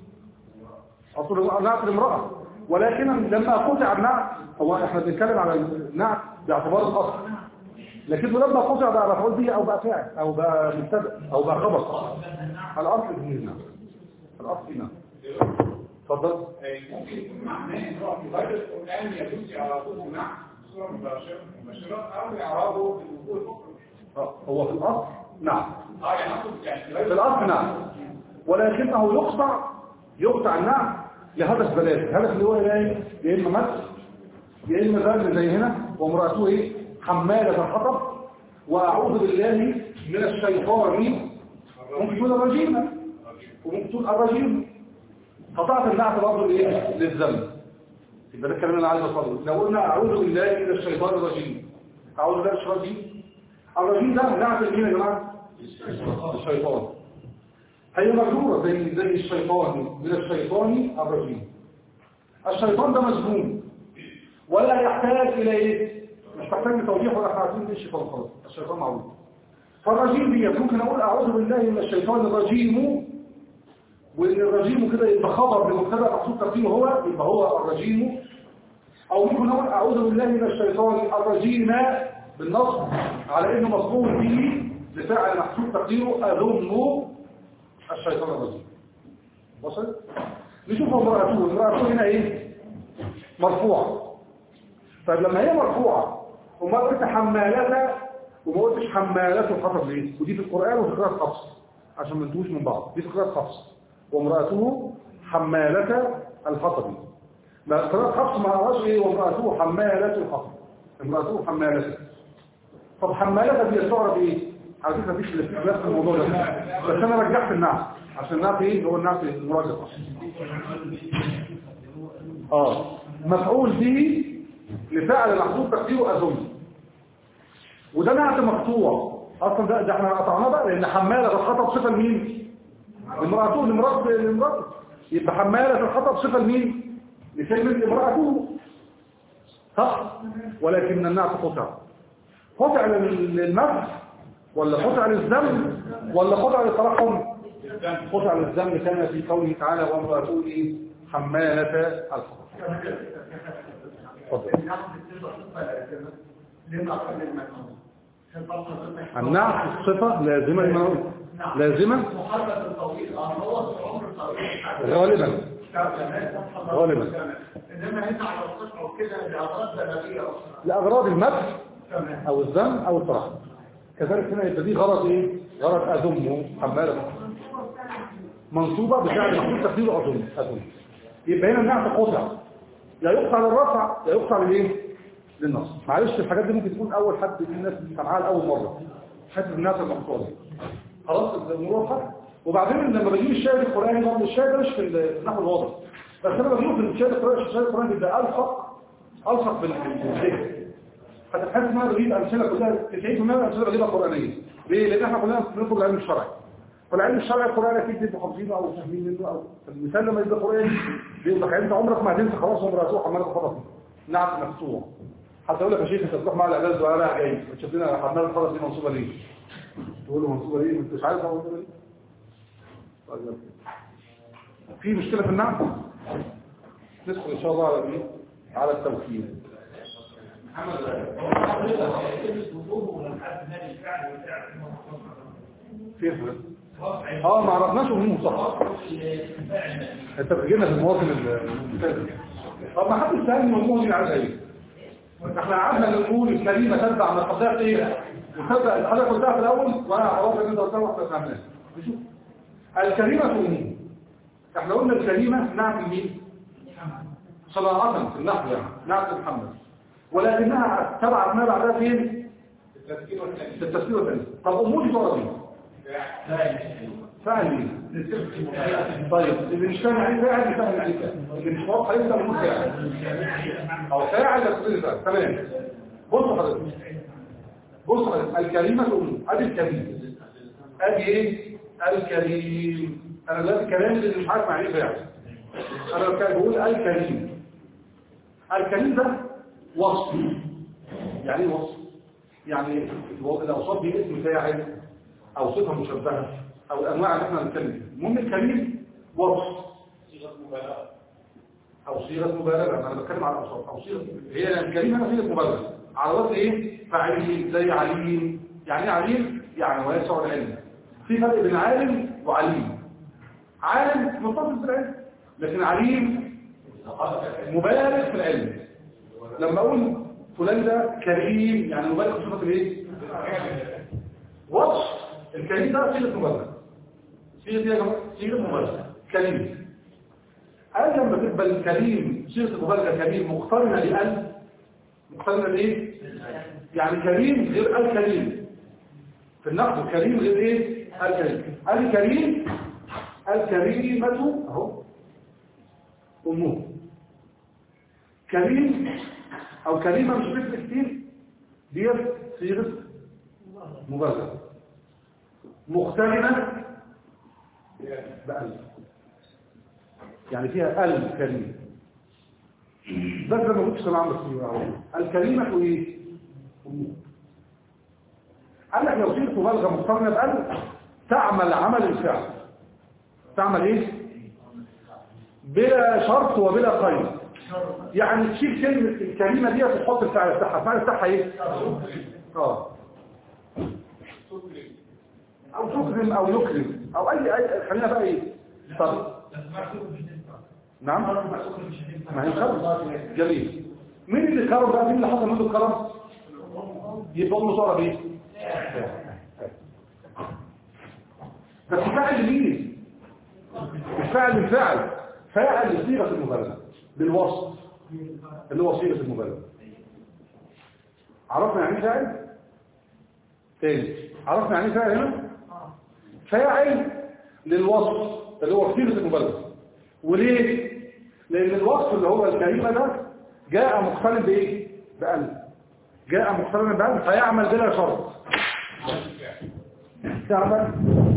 أصل نعت الامرأة ولكن لما قطع النعت هو احنا بنتكلم على النعت باعتبار الأصل لكنه لما قطع بقى مفعول به أو بقى فاعل أو بقى مبتدأ أو بقى خبر الأصل في نعم الأصل في نعم اتفضل ممكن يكون معناه ان هو في غير القرآن يدوس على طول نعم بصورة مباشرة مباشرة أو إعرابه بالوجوه الأخرى. آه، هو في الأصل نعم اه يعني أقصد يعني في في غير الأصل نعم ولكنه يقطع يقطع النعم لهدف بلاغي الهدف اللي هو ايه يا اما مسح يا اما ذنب زي هنا وامراته ايه حمالة الحطب واعوذ بالله من الشيطان ممكن تقول الرجيم وممكن تقول الرجيم قطعت النعم برضه الايه للذنب يبقى ده الكلام اللي انا عايز اوصله لو قلنا اعوذ بالله من الشيطان الرجيم اعوذ بالله من الشيطان الرجيم الرجيم ده نعم مين يا جماعه الشيطان هي مجرورة زي زي الشيطان من الشيطان الرجيم الشيطان ده مجنون ولا يحتاج إلى إيه؟ مش محتاج لتوضيح ولا حاجة ايه الشيطان خلاص الشيطان معروف فالرجيم دي ممكن أقول أعوذ بالله من الشيطان الرجيم وإن الرجيم كده يبقى خبر بمبتدا محسوب تقديمه هو يبقى هو الرجيم أو ممكن أقول أعوذ بالله من الشيطان الرجيم بالنصب على إنه مصبوط به لفعل محسوب تقديره أذم الشيطان الرجيم وصل نشوف امرأته امرأته هنا ايه مرفوعة طيب لما هي مرفوعة وما قلت حمالة وما قلتش حمالة الحطب ليه ودي في القرآن وفي قراءة حفص عشان ما نتوش من بعض دي في قراءة حفص وامرأته حمالة الحطب ما قراءة حفص ما قراش ايه وامرأته حمالة الحطب امرأته حمالة طب حمالة دي تعرف ايه على فكرة مفيش الاختلاف في الموضوع ده بس انا رجحت النعت عشان النعت ايه هو النعت المراجع اه مفعول به لفعل محدود تقديره اظن وده نعت مقطوع اصلا ده, ده احنا قطعناه بقى لان حمالة الخطب صفة لمين لامرأته لامرأته لامرأته يبقى حمالة الخطب صفة لمين لكلمة امرأته صح ولكن النعت قطع قطع للمسح ولا قطع للذنب ولا قطع للترحم قطع للذنب كان في قوله تعالى وامرأته إيه؟ حمالة الحطب اتفضل النعت الصفة لازمة لما نقول لازمة محرك الطويل اه هو في العمر الطويل غالبا غالبا انما هنا على القطع وكده لاغراض زمنيه اخرى لأغراض المدح تمام أو الذم أو الترحم كذلك هنا يبقى دي غرض إيه؟ غرض أذمه حمالة منصوبة بفعل محدود تقديره أظن أظن يبقى هنا النعت قطع يا يقطع للرفع يا يقطع للايه للنصب معلش الحاجات دي ممكن تكون اول حد في الناس سمعها لاول مره حته النعت المقطوع دي خلاص الامور واضحه وبعدين لما بجيب الشاهد القراني برضه الشاهد ده مش في النحو الواضح بس انا بجيبه في الشاهد القراني الشاهد القراني بيبقى الصق الصق بالذهن هتحس ان انا بجيب امثله كلها 90% من الامثله بجيبها قرانيه ليه؟ لان احنا كلنا بنطلب العلم الشرعي والعلم الشرعي القرآن اكيد انتوا حافظينه او فاهمين منه او المثال لما يبقى قرآن بيبقى انت عمرك ما هتنسى خلاص عمرك هتروح عمال تخلص نعم مفتوح حتى يقول لك يا شيخ انت تروح مع الاعداد وانا جاي تشوف لنا عمال تخلص دي منصوبه ليه تقول له منصوبه ليه انت مش عارف هو منصوبه ليه طيب. في مشكله في النعم ندخل ان شاء الله على ايه على التوكيل محمد هو يلبس وجوهه ولم حد نادي الفعل والفعل كيف اه ما عرفناش مين صح انت بتجينا في المواطن الممتاز طب ما حد سألني مجموعة من عايز ايه احنا قعدنا نقول الكلمة تتبع من القضاء ايه وتبدأ الحضرتك قلتها في الاول وانا عرفت ان انت قلتها واحنا فهمناها نشوف الكلمة تؤمن احنا قلنا الكلمة نعت مين صلاة في النحو يعني نعت محمد ولكنها تبعت ما بعدها فين التذكير والتأنيث في التسليل والتنسيق طب امور ورا مين فاعل مين طيب اللي مش فاهم عليه فاعل يفهم عليه فاعل اللي مش واضح يفهم انه فاعل او فاعل يقصد فاعل تمام بص حضرتك بص حضرتك الكلمة تقول ادي الكريم ادي ايه الكريم انا دلوقتي الكلام اللي مش عارف معناه فاعل انا بتكلم بقول الكريم الكريم ده وصف يعني ايه وصف يعني الاوصاف دي اسم فاعل او صفه مشبهه او الانواع اللي احنا بنتكلم فيها المهم الكريم وصف صيغة مبالغة او صيغه مبالغه انا بتكلم على الاوصاف او صيغه هي الكريم هنا صيغه مبالغه على وزن ايه فاعل زي عليم يعني ايه عليم يعني واسع العلم في فرق بين عالم وعليم عالم متصل بالعلم لكن عليم مبالغ في العلم لما اقول فلان ده كريم يعني مبالغ في صفه الايه وصف الكريم ده صيغه مبالغه صيغه ايه يا جماعه صيغه مبالغه كريم قال لما تبقى الكريم صيغه مبالغه كريم مقترنه بال مقترنه بايه يعني كريم غير الكريم في النقد كريم غير ايه الكريم الكريم الكريمه اهو امه كريم او كريمه مش بتفرق كتير ديت صيغه مبالغه مقترنه بألف يعني فيها ألف كريم بس لما كنت سمع بس الكلمة ايه أمور. قال لك لو صيغه مبالغه مقترنه بألف تعمل عمل الفعل تعمل ايه بلا شرط وبلا قيد يعني تشيل كلمة الكلمة دي وتحط الفعل بتاعها الفعل بتاعها ايه اه او تكرم او يكرم او اي اي خلينا بقى ايه طب نعم ما هي خلاص جميل مين اللي كرم بقى مين اللي حصل منه الكرم يبقى له صار بايه بس فاعل مين مش فاعل الفعل فاعل لصيغه المبالغه بالوصف اللي هو صيغه المبالغه عرفنا يعني ايه فاعل تاني عرفنا يعني ايه فاعل هنا فاعل للوصف اللي هو صيغه المبالغه وليه لان الوصف اللي هو الكلمه ده جاء مقترن بايه بقلب جاء مقترنا بقلب فيعمل بلا شرط تعمل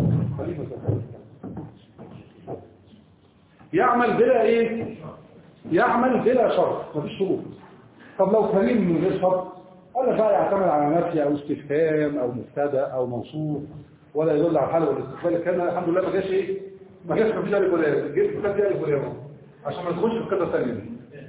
يعمل بلا ايه يعمل بلا شرط مفيش شروط طب لو كريم من غير شرط قال لك بقى يعتمد على نفي او استفهام او مبتدا او موصوف ولا يدل على حاله والاستقبال كان الحمد لله ما جاش ايه ما جاش مفيش الف ولا ياء جبت كتاب الف ولا ياء عشان ما تخش في القصه الثانيه دي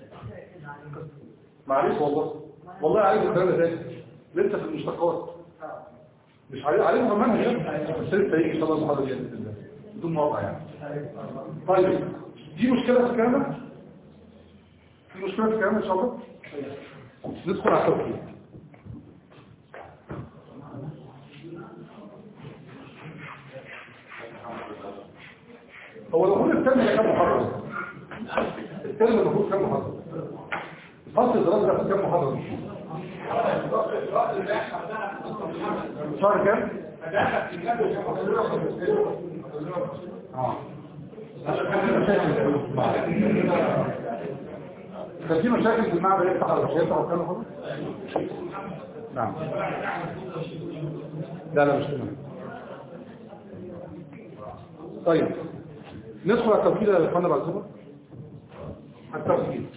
معلش والله والله عايز الكلام ده تاني لسه في المشتقات مش عايز عليهم كمان بس لسه هيجي ان شاء الله المحاضره دي باذن الله بدون مقاطعه يعني طيب دي مشكله في الكلام ده في مشكله في الكلام ده ان شاء الله ندخل على التوكيد هو المفروض الترم ده كام محاضرة الترم المفروض كام محاضرة فصل الدراسة ده كام محاضرة شهر كام اه كان في مشاكل في المعبد يفتح ولا مش هيفتح وكان خلاص نعم لا لا مش كده طيب ندخل على التوكيد يا اخوانا بعد كده التوكيد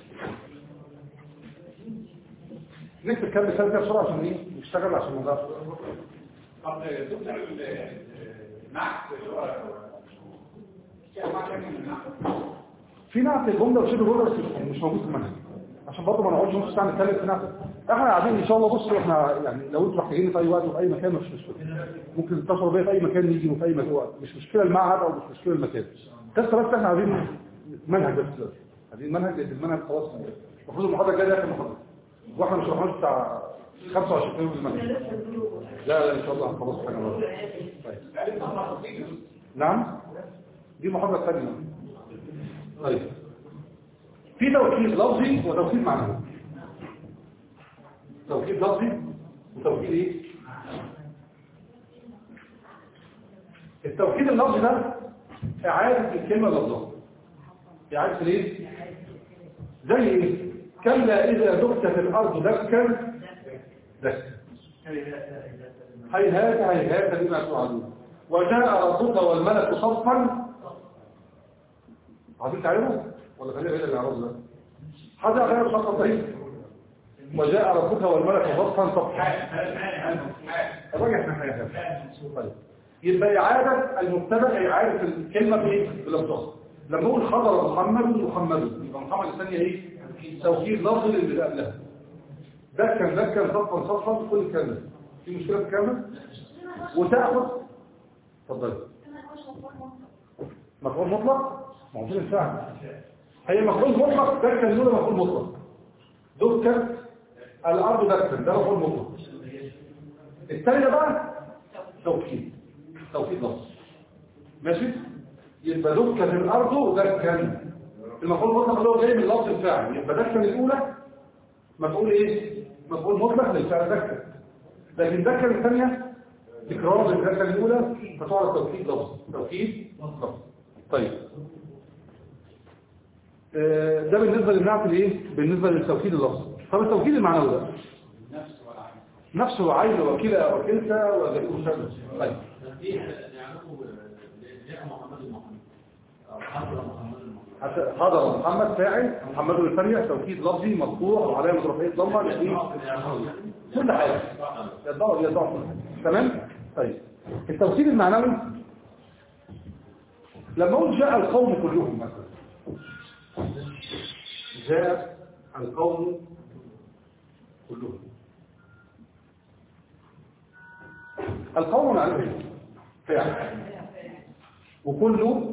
نكتب كام مثال كده بسرعه عشان ايه نشتغل عشان ما نضيعش طب دكتور النحت اللي هو في انواع تانية من النحت في نعت الجمله وشبه الجمله بس مش موجود في المنهج عشان برضه ما نقعدش نص ساعه نتكلم في نعت احنا قاعدين ان شاء الله بصوا احنا يعني لو انتوا محتاجين في اي وقت وفي اي مكان مش مشكله ممكن تتصلوا بيا في اي مكان نيجي وفي اي مكان مش مشكله المعهد او مش مشكله المكان بس بس احنا عايزين منهج بس دلوقتي. عايزين منهج لان المنهج خلاص المفروض المحاضره الجايه دي اخر محاضره واحنا مش هنخش بتاع 25 يوم المنهج لا لا ان شاء الله خلاص حاجه مرة. طيب نعم دي محاضره ثانيه طيب في توكيد لفظي وتوكيد معنوي توكيد لفظي وتوكيد ايه التوكيد اللفظي ده اعاده الكلمه لفظها اعاده الايه زي ايه كلا اذا دكت في الارض دكا دكا هيهات هيهات لما توعدون وجاء ربك والملك صفا عايزين تعرفوا ولا خلينا غير الاعراض ده هذا غير صفا طيب وجاء ربك والملك صفا صفا الراجل احنا حياتنا طيب يبقى إعادة المبتدا إعادة الكلمة بإيه؟ بلفظها لما نقول حضر محمد محمد يبقى محمد الثانية إيه؟ توكيد لفظ اللي قبلها دكا دكا صفا صفا كل الكلام ده في مشكلة في الكلام ده؟ وتأخذ اتفضل مفعول مطلق موجود الفعل هي مفعول مطلق دكا الأولى مفعول مطلق دكا الأرض دكا ده مفعول مطلق الثانية بقى توكيد توكيد لفظ ماشي يبقى دكا الأرض دكا المفعول المطلق اللي هو جاي من لفظ الفاعل يبقى دكا الأولى مفعول ايه مفعول مطلق للفعل دكا لكن دكا الثانية تكرار للدكا الأولى فتعرف توكيد لفظ توكيد لفظ طيب آه، ده بالنسبة للنعت الايه بالنسبة للتوكيد اللفظ طب التوكيد المعنوي ده نفسه وعين وكلا وكلتا وذكور شمس طيب حتى حضر محمد فاعل محمد الثانية توكيد لفظي مرفوع وعلامة رفعية ضمة لأيه كل حاجة يضع يضع كل حاجة تمام طيب التوكيد المعنوي لما اقول جاء القوم كلهم مثلا جاء القوم كلهم القوم معلوم فعل وكله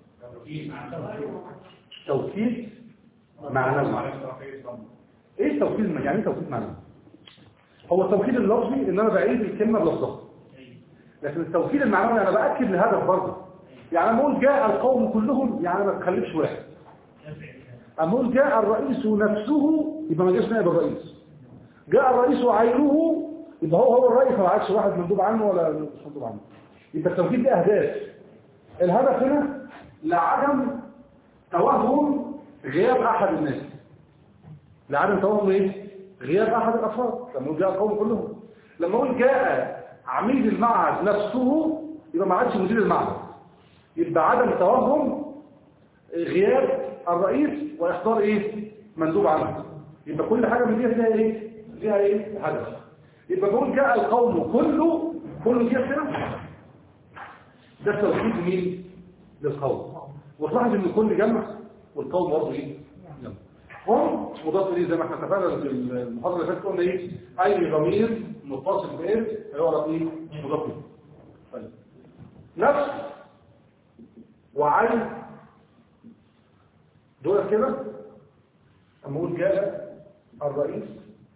توكيد معنوي ايه التوكيد يعني ايه توكيد معنوي هو التوكيد اللفظي ان انا بعيد الكلمه بلفظها لكن التوكيد المعنوي انا باكد لهدف برضه يعني انا بقول جاء القوم كلهم يعني ما تخليش واحد اما اقول جاء الرئيس نفسه يبقى ما جاش نائب الرئيس جاء الرئيس عينه يبقى هو هو الرئيس ما عادش واحد مندوب عنه ولا مش مندوب عنه يبقى التوكيد ده اهداف الهدف هنا لعدم توهم غياب احد الناس لعدم توهم ايه غياب احد الافراد لما يقول جاء القوم كلهم لما اقول جاء عميد المعهد نفسه يبقى ما عادش مدير المعهد يبقى عدم توهم غياب الرئيس واحضار ايه مندوب عنه يبقى كل حاجه من دي فيها ايه فيها ايه هدف يبقى بقول جاء القوم كله كله دي كده ده توحيد مين للقوم وتلاحظ ان الكل جمع والقوم برضه ايه جمع هم مضاف اليه زي ما احنا اتفقنا في المحاضره اللي فاتت قلنا ايه اي ضمير متصل بايه هيعرف ايه مضاف اليه طيب نفس وعين دول كده اما اقول جاء الرئيس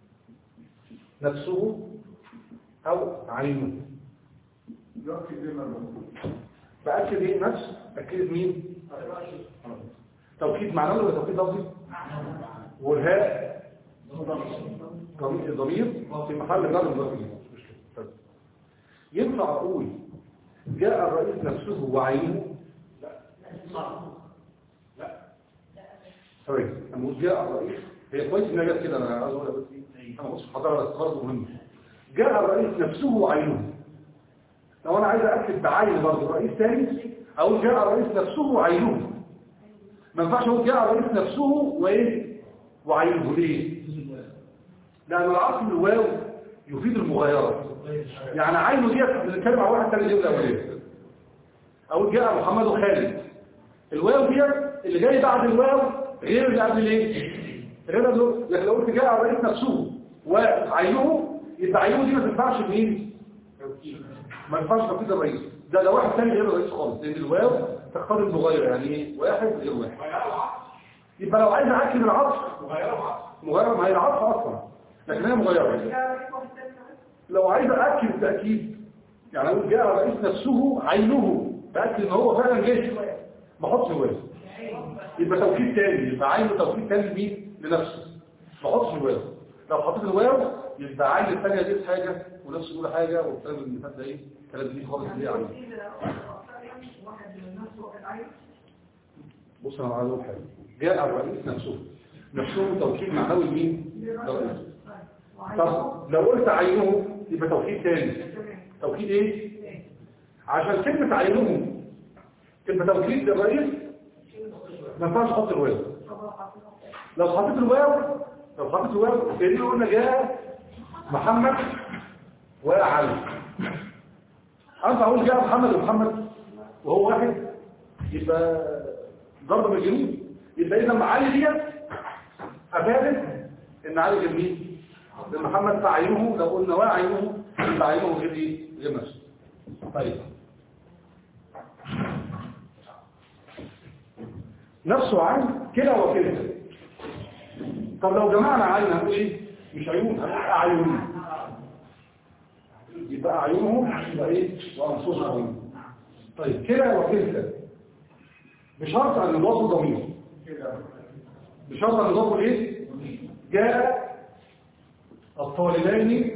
نفسه او عينه بأكد ايه نفس أكد مين توكيد معنوي ولا توكيد لفظي والهاء ضمير ضمير في محل جر مضاف إليه. مش مشكلة. طيب. ينفع اقول جاء الرئيس نفسه وعينه طيب لما اقول جاء الرئيس هي كويس انها جت كده انا عايز اقولها بس ايه انا بص حضرها بس برضه مهم جاء الرئيس نفسه وعينه لو انا عايز اكد بعين برضه رئيس ثاني اقول جاء الرئيس نفسه وعينه ما ينفعش اقول جاء الرئيس نفسه وايه وعينه ليه لان العصر الواو يفيد المغايره يعني عينه ديت بنتكلم على واحد ثاني جمله اوليه اقول جاء محمد خالد الواو ديت اللي جاي بعد الواو غير اللي قبل الايه غير اللي لكن لو قلت جاء الرئيس نفسه وعينه يبقى عينه دي ما تنفعش بمين ما ينفعش تفيد الرئيس ده ده واحد ثاني غير الرئيس خالص لان الواو تختار المغايره يعني ايه واحد غير واحد يبقى لو عايز اكد العطف مغايره ما هي العطف اصلا لكن هي مغايره لو عايز أأكد التأكيد يعني أقول جاء الرئيس نفسه عينه تأكد إن هو فعلا جه ما احطش واو يبقى توكيد تاني يبقى عينه توكيد تاني لمين لنفسه ما احطش واو لو حطيت الواو يبقى عين الثانية دي حاجة ونفسه يقول حاجة والكلام اللي فات ده ايه كلام دي خالص ليه عنه واحد من الناس واحد عين بص انا عايز اقول حاجة جاء الرئيس نفسه نفسه توكيد معنوي لمين للرئيس طب لو قلت عينه يبقى توكيد تاني توكيد ايه عشان كلمة عينه كلمة توكيد للرئيس ما ينفعش تحط الواو لو حطيت الواو لو حطيت الواو كأننا قلنا جاء محمد وعلي أنت أقول جاء محمد ومحمد وهو واحد يبقى ضرب من الجنوب يبقى إذا علي ديت أفادت إن علي جميل لأن محمد فعينه لو قلنا وعينه يبقى عينه غير إيه غير نفسه طيب نفسه عين كده وكده طب لو جمعنا عين هنقول ايه مش عيون هنقول اعين يبقى اعينهم يبقى ايه وانفسهم طيب كده وكده بشرط ان نضاف ضمير بشرط ان نضاف ايه جاء الطالبان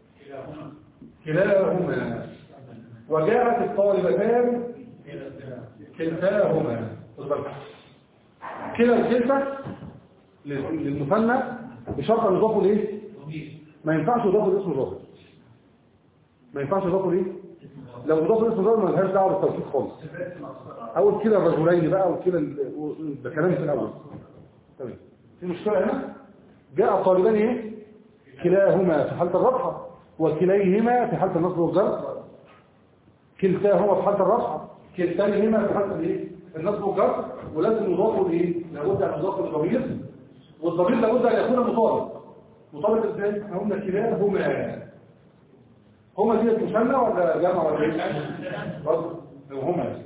كلاهما وجاءت الطالبتان كلتاهما خد بالك. كلا الكلمة للمثنى بشرط ان يضافوا لايه ما ينفعش يضافوا لاسم ظاهر ما ينفعش يضافوا ليه لو يضافوا لاسم ظاهر ما لهاش دعوه بالتوكيد خالص اول كلا الرجلين بقى وكلا ال- ده كلام في الاول تمام في مشكله هنا جاء طالبان ايه كلاهما في حاله الرفعه وكليهما في حاله النصب والجر كلتاهما في حاله الرفعه كلتيهما في حاله الايه النصب والجر ولازم يضافوا لايه لابد ان يضاف الضمير والضمير لابد ان يكون مطابق مطابق ازاي احنا قلنا كلاهما هما دي مثنى ولا جمع ولا ايه برضه هما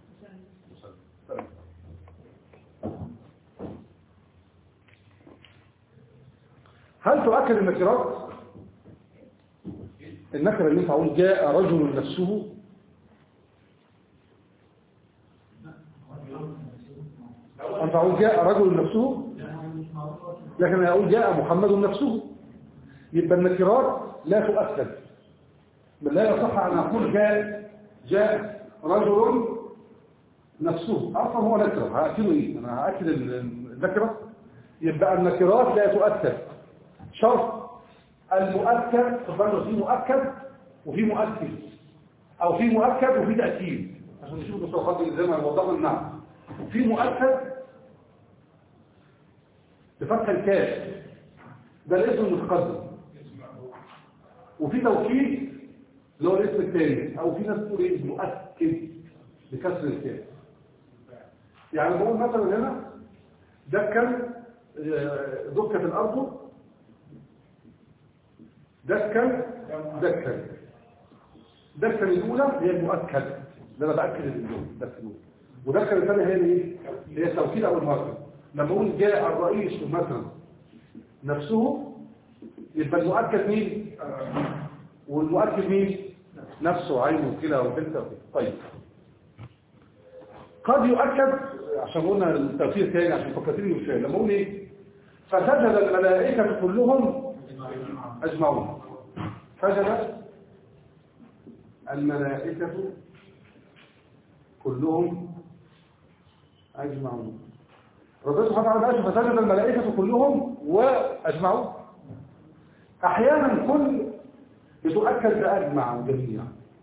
هل تؤكد النكرات النكره اللي انت اقول جاء رجل نفسه انت اقول جاء رجل نفسه لكن انا اقول جاء محمد نفسه يبقى النكرات لا تؤكد بل لا يصح ان اقول جاء جاء رجل نفسه اصلا هو نكره هاكده ايه انا هاكد النكره يبقى النكرات لا تؤكد شرط المؤكد تفضل في مؤكد وفي مؤكد او في مؤكد وفي تاكيد عشان نشوف المصطلحات دي زي ما وضحنا النعم في مؤكد بفتح الكاف ده الاسم المتقدم وفي توكيد اللي هو الاسم الثاني او في ناس تقول ايه مؤكد بكسر الكاف يعني بقول مثلا هنا دكا آه، دكة الأرض دكا دكا دكا الأولى هي المؤكد ده أنا بأكد الأولى دكا الأولى ودكا الثانية هي الايه؟ هي التوكيد أو المرة لما أقول جاء الرئيس مثلا نفسه يبقى المؤكد مين؟ والمؤكد مين؟ نفسه عينه كده وكده طيب قد يؤكد عشان قلنا التفسير تاني عشان فكرتني بالشيء لما اقول ايه فسجد الملائكة كلهم أجمعون سجد الملائكة كلهم أجمعون ربنا سبحانه وتعالى قال فسجد الملائكة كلهم وأجمعون أحيانا كل بتؤكد بأجمع وجميع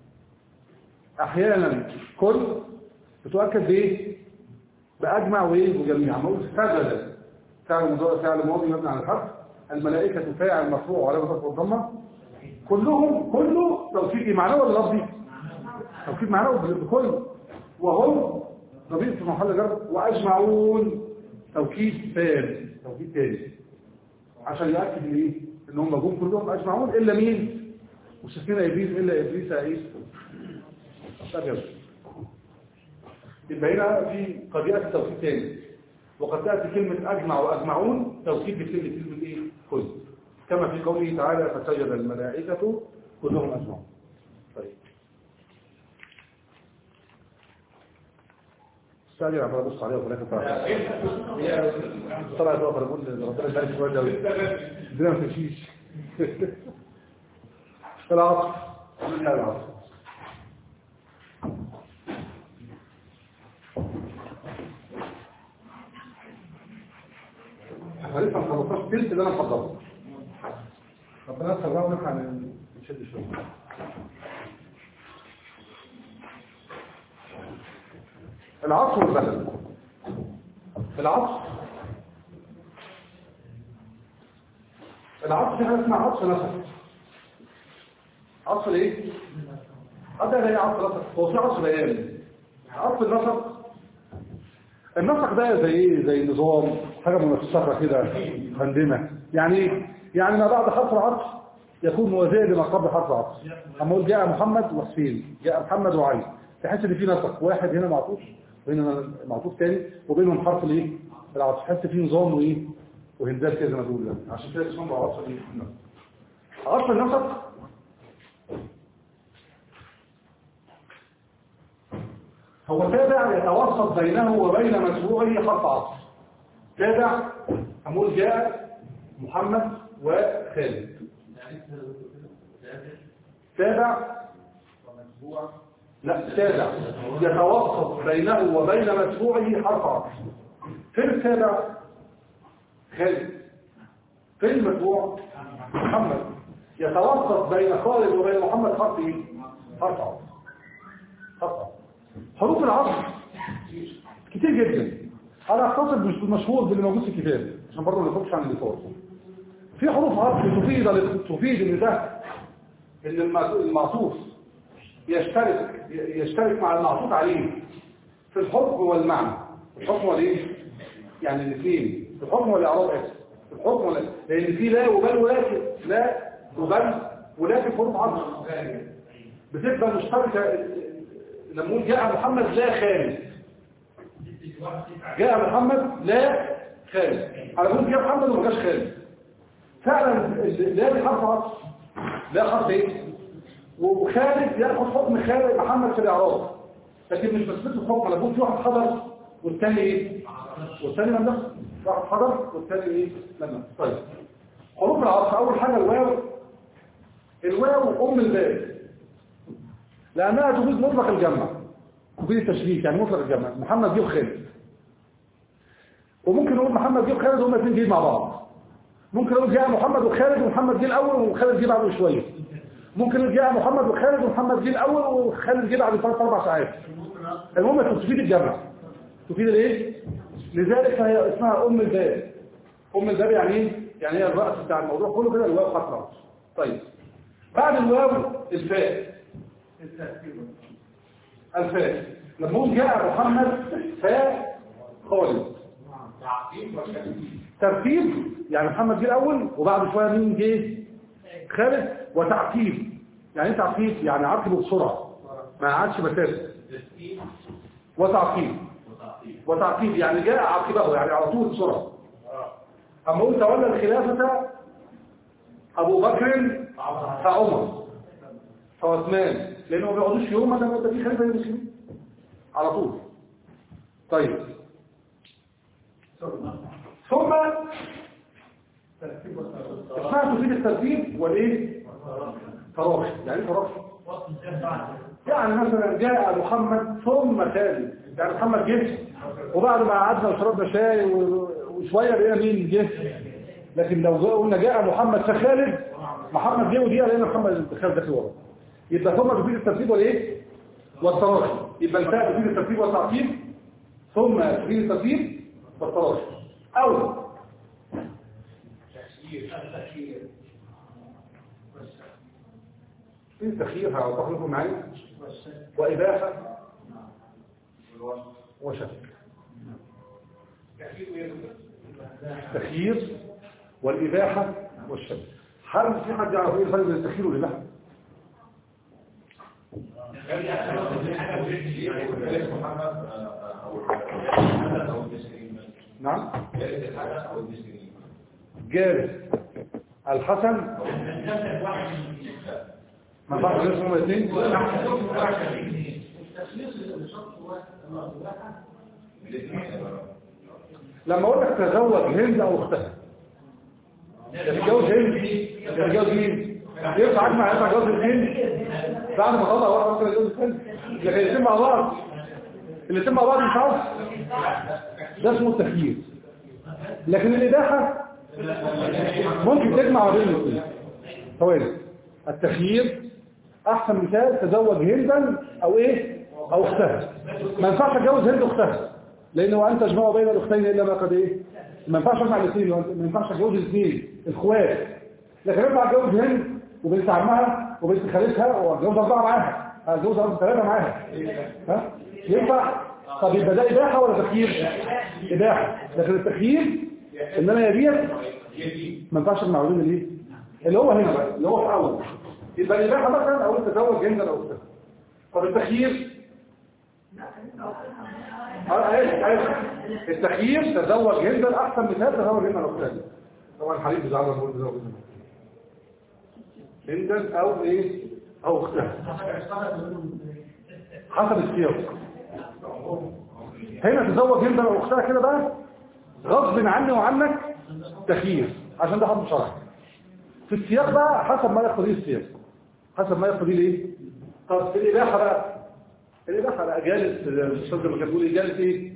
أحيانا كل بتؤكد بإيه؟ بأجمع وإيه وجميع ما قلت سجد فعل مضارع فعل ماضي مبني على الحرف الملائكة فاعل مرفوع وعلامة رفعه الضمة كلهم كله توكيد معنوي ولا لفظي؟ توكيد معنوي بكل وهم ضمير في محل جر واجمعون توكيد ثاني توكيد ثاني عشان ياكد الايه ان هم جم كلهم اجمعون الا مين مستثنين ابليس الا ابليس ايه سجد يبقى هنا في قد ياتي توكيد ثاني وقد تاتي كلمه اجمع واجمعون توكيد بكلمه كلمه ايه كل كما في قوله تعالى فسجد الملائكه كلهم اجمعون طيب استعجل عمال ابص عليها وفي الاخر طلعت طلعت واخر اقول ربنا يبارك فيك ده الدنيا ما تمشيش العصر من العصر احنا لسه ما خلصناش تلت اللي انا مفضله ربنا يسر بقى ونرجع نشد شويه العصر والبلد العصر العصر في حاجه اسمها عصر نسق عصر ايه؟ هذا هي عصر نسق هو في عصر ايام عصر النسق النسق ده زي ايه زي نظام حاجه منسقه كده خندمه يعني ايه؟ يعني ما بعد حرف العصر يكون موازيه لما قبل حرف العصر اما اقول جاء محمد وحسين جاء محمد وعلي تحس ان في نسق واحد هنا معطوف وهنا معطوف تاني وبينهم حرف الايه العطف تحس فيه نظام وايه وهندسه كده زي ما تقول يعني عشان كده اسمهم عطف ايه عطف النسق هو تابع يتوسط بينه وبين متبوعه حرف عطف تابع أقول جاء محمد وخالد تابع لا تابع يتوسط بينه وبين متبوعه حرف عطف فين التابع خالد فين المتبوع محمد يتوسط بين خالد وبين محمد حرف ايه حرف عطف حرف عطف حروف العطف كتير جدا انا اختصر مش مشهور باللي موجود في الكتاب عشان برضه ما نخرجش عن اللي فوق في حروف عطف تفيد تفيد ان ده ان المعطوف يشترك يشترك مع المعطوف عليه في الحكم والمعنى الحكم والايه يعني الاثنين في الحكم والاعراب اسف في الحكم ولا لان في لا وبل ولكن لا وبل ولكن حروف عطف بتبقى مشتركه لما نقول جاء محمد لا خالد جاء محمد لا خالد على طول جاء محمد وما جاش خالد فعلا لا دي حرف عطف لا حرف ايه وخالد ياخد حكم خالد محمد في الاعراب لكن مش بس الحكم انا بقول في واحد حضر والثاني ايه والثاني لم يحضر واحد حضر والثاني ايه لم يحضر طيب حروف العطف اول حاجه الواو الواو ام الباب لانها تفيد مطلق الجمع تفيد التشبيه يعني مطلق الجمع محمد جه وخالد وممكن نقول محمد جه وخالد هما الاثنين جايين مع بعض ممكن نقول جاء محمد وخالد ومحمد جه الاول وخالد جه بعده شويه ممكن نقول جاء محمد وخالد ومحمد جه الاول وخالد جه بعد ثلاث اربع ساعات المهم تفيد الجمع تفيد الايه لذلك هي اسمها ام الباب ام الباب يعني ايه يعني هي الراس بتاع الموضوع كله كده الواو خطره طيب بعد الواو الفاء الفاء لما نقول جاء محمد فاء خالد ترتيب يعني محمد جه الاول وبعد شويه مين جه خالد وتعقيب يعني ايه تعقيب يعني عقبه بسرعه ما عادش مسافه وتعقيب وتعقيب يعني جاء عقبه يعني على طول بسرعه اما قلت تولى الخلافه ابو بكر فعمر فعثمان لانه ما بيقعدوش يوم ما ده في خليفه للمسلمين على طول طيب ثم اسمها تفيد الترتيب والايه تراخي يعني ايه تراخي يعني مثلا جاء محمد ثم خالد يعني محمد جه وبعد ما قعدنا وشربنا شاي و- وشويه لقينا مين جه لكن لو جاء- قلنا جاء محمد فخالد محمد جه ودي لقينا محمد خالد داخل وراه يبقى ثم تفيد الترتيب والايه والتراخي يبقى الفاء تفيد الترتيب والتعقيب ثم تفيد الترتيب والتراخي او في التخيير هوضح لكم معايا وإباحة وشك التخيير والإباحة والشك هل في حد يعرف ايه الفرق بين التخيير والإباحة؟ نعم جالس الحسن ما بعرف اسمهم الاثنين لما اقول لك تزوج هند او اختها يتجوز هند يتجوز مين ينفع اجمع ينفع جوز الهند بعد ما طلع واحد ممكن يتجوز الهند لكن الاثنين مع بعض الاثنين مع بعض مش عارف ده اسمه التخيير لكن الاباحه ممكن تجمع ما بين الاثنين ثواني التخيير احسن مثال تزوج هندا او ايه او اختها ما ينفعش اتجوز هند اختها لانه انت تجمع بين الاختين الا ما قد ايه ما ينفعش اجمع الاثنين ما ينفعش اتجوز الاثنين اخوات لكن ينفع اتجوز هند وبنت عمها وبنت خالتها واتجوز اربعه معاها اتجوز اربعه ثلاثه معاها ها ينفع طب يبقى ده اباحه ولا تخيير اباحه لكن التخيير ان انا يا ديت ما ينفعش اجمع بين الايه اللي هو هنا اللي هو في اول يبقى الاباحه مثلا او التزوج هند او اختها طب التخيير اه ايش ايش التخيير تزوج هند احسن مثال تزوج هند او اختها طبعا الحديث بيزعل لما بقول تزوج هند هند او ايه او اختها حسب السياق هنا تزوج هند او اختها كده بقى غصب عني وعنك تخيير عشان ده حكم شرعي في السياق بقى حسب ما يقتضيه السياق حسب ما يقتضيه الايه طب في الاباحه بقى الاباحه بقى جالس الاستاذ لما كان بيقول ايه جالس ايه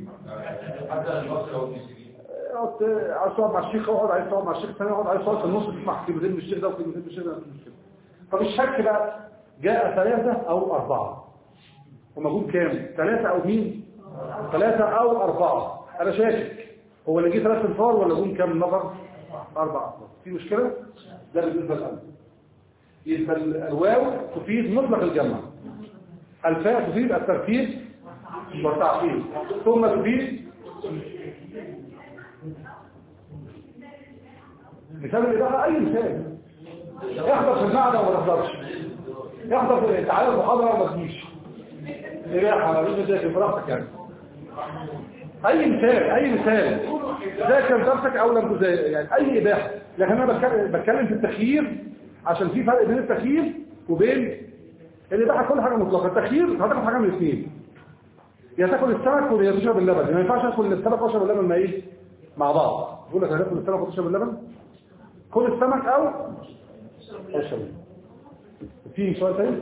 اقعد عايز تقعد مع الشيخ اقعد عايز تقعد مع الشيخ الثاني اقعد عايز تقعد في النص تسمع كلمتين من الشيخ ده وكلمتين من الشيخ ده مفيش مشكله طب الشك بقى جاء ثلاثه او اربعه هما جم كام ثلاثه او مين ثلاثه او اربعه انا شاكك هو اللي جه ثلاث انفار ولا جم كام نفر اربع انفار في مشكله ده بالنسبه للامر يبقى الواو تفيد مطلق الجمع الفاء تفيد الترتيب والتعقيد ثم تفيد مثال الإباحة أي مثال يحضر في المعدة وما تحضرش يحضر في تعالى المحاضرة وما تجيش إباحة ما بيش مشاكل براحتك يعني أي مثال أي مثال ذاكر درسك أو لم تذاكر يعني أي إباحة لكن أنا بتكلم, بتكلم في التخيير عشان في فرق بين التخيير وبين الإباحة كل حاجة مطلقة التخيير هتاخد حاجة من الاثنين يا تاكل السمك ولا تشرب اللبن ما ينفعش اكل السمك واشرب اللبن ما ايه مع بعض يقول لك هتاكل السمك وتشرب اللبن كل السمك او او اشرب في سؤال تاني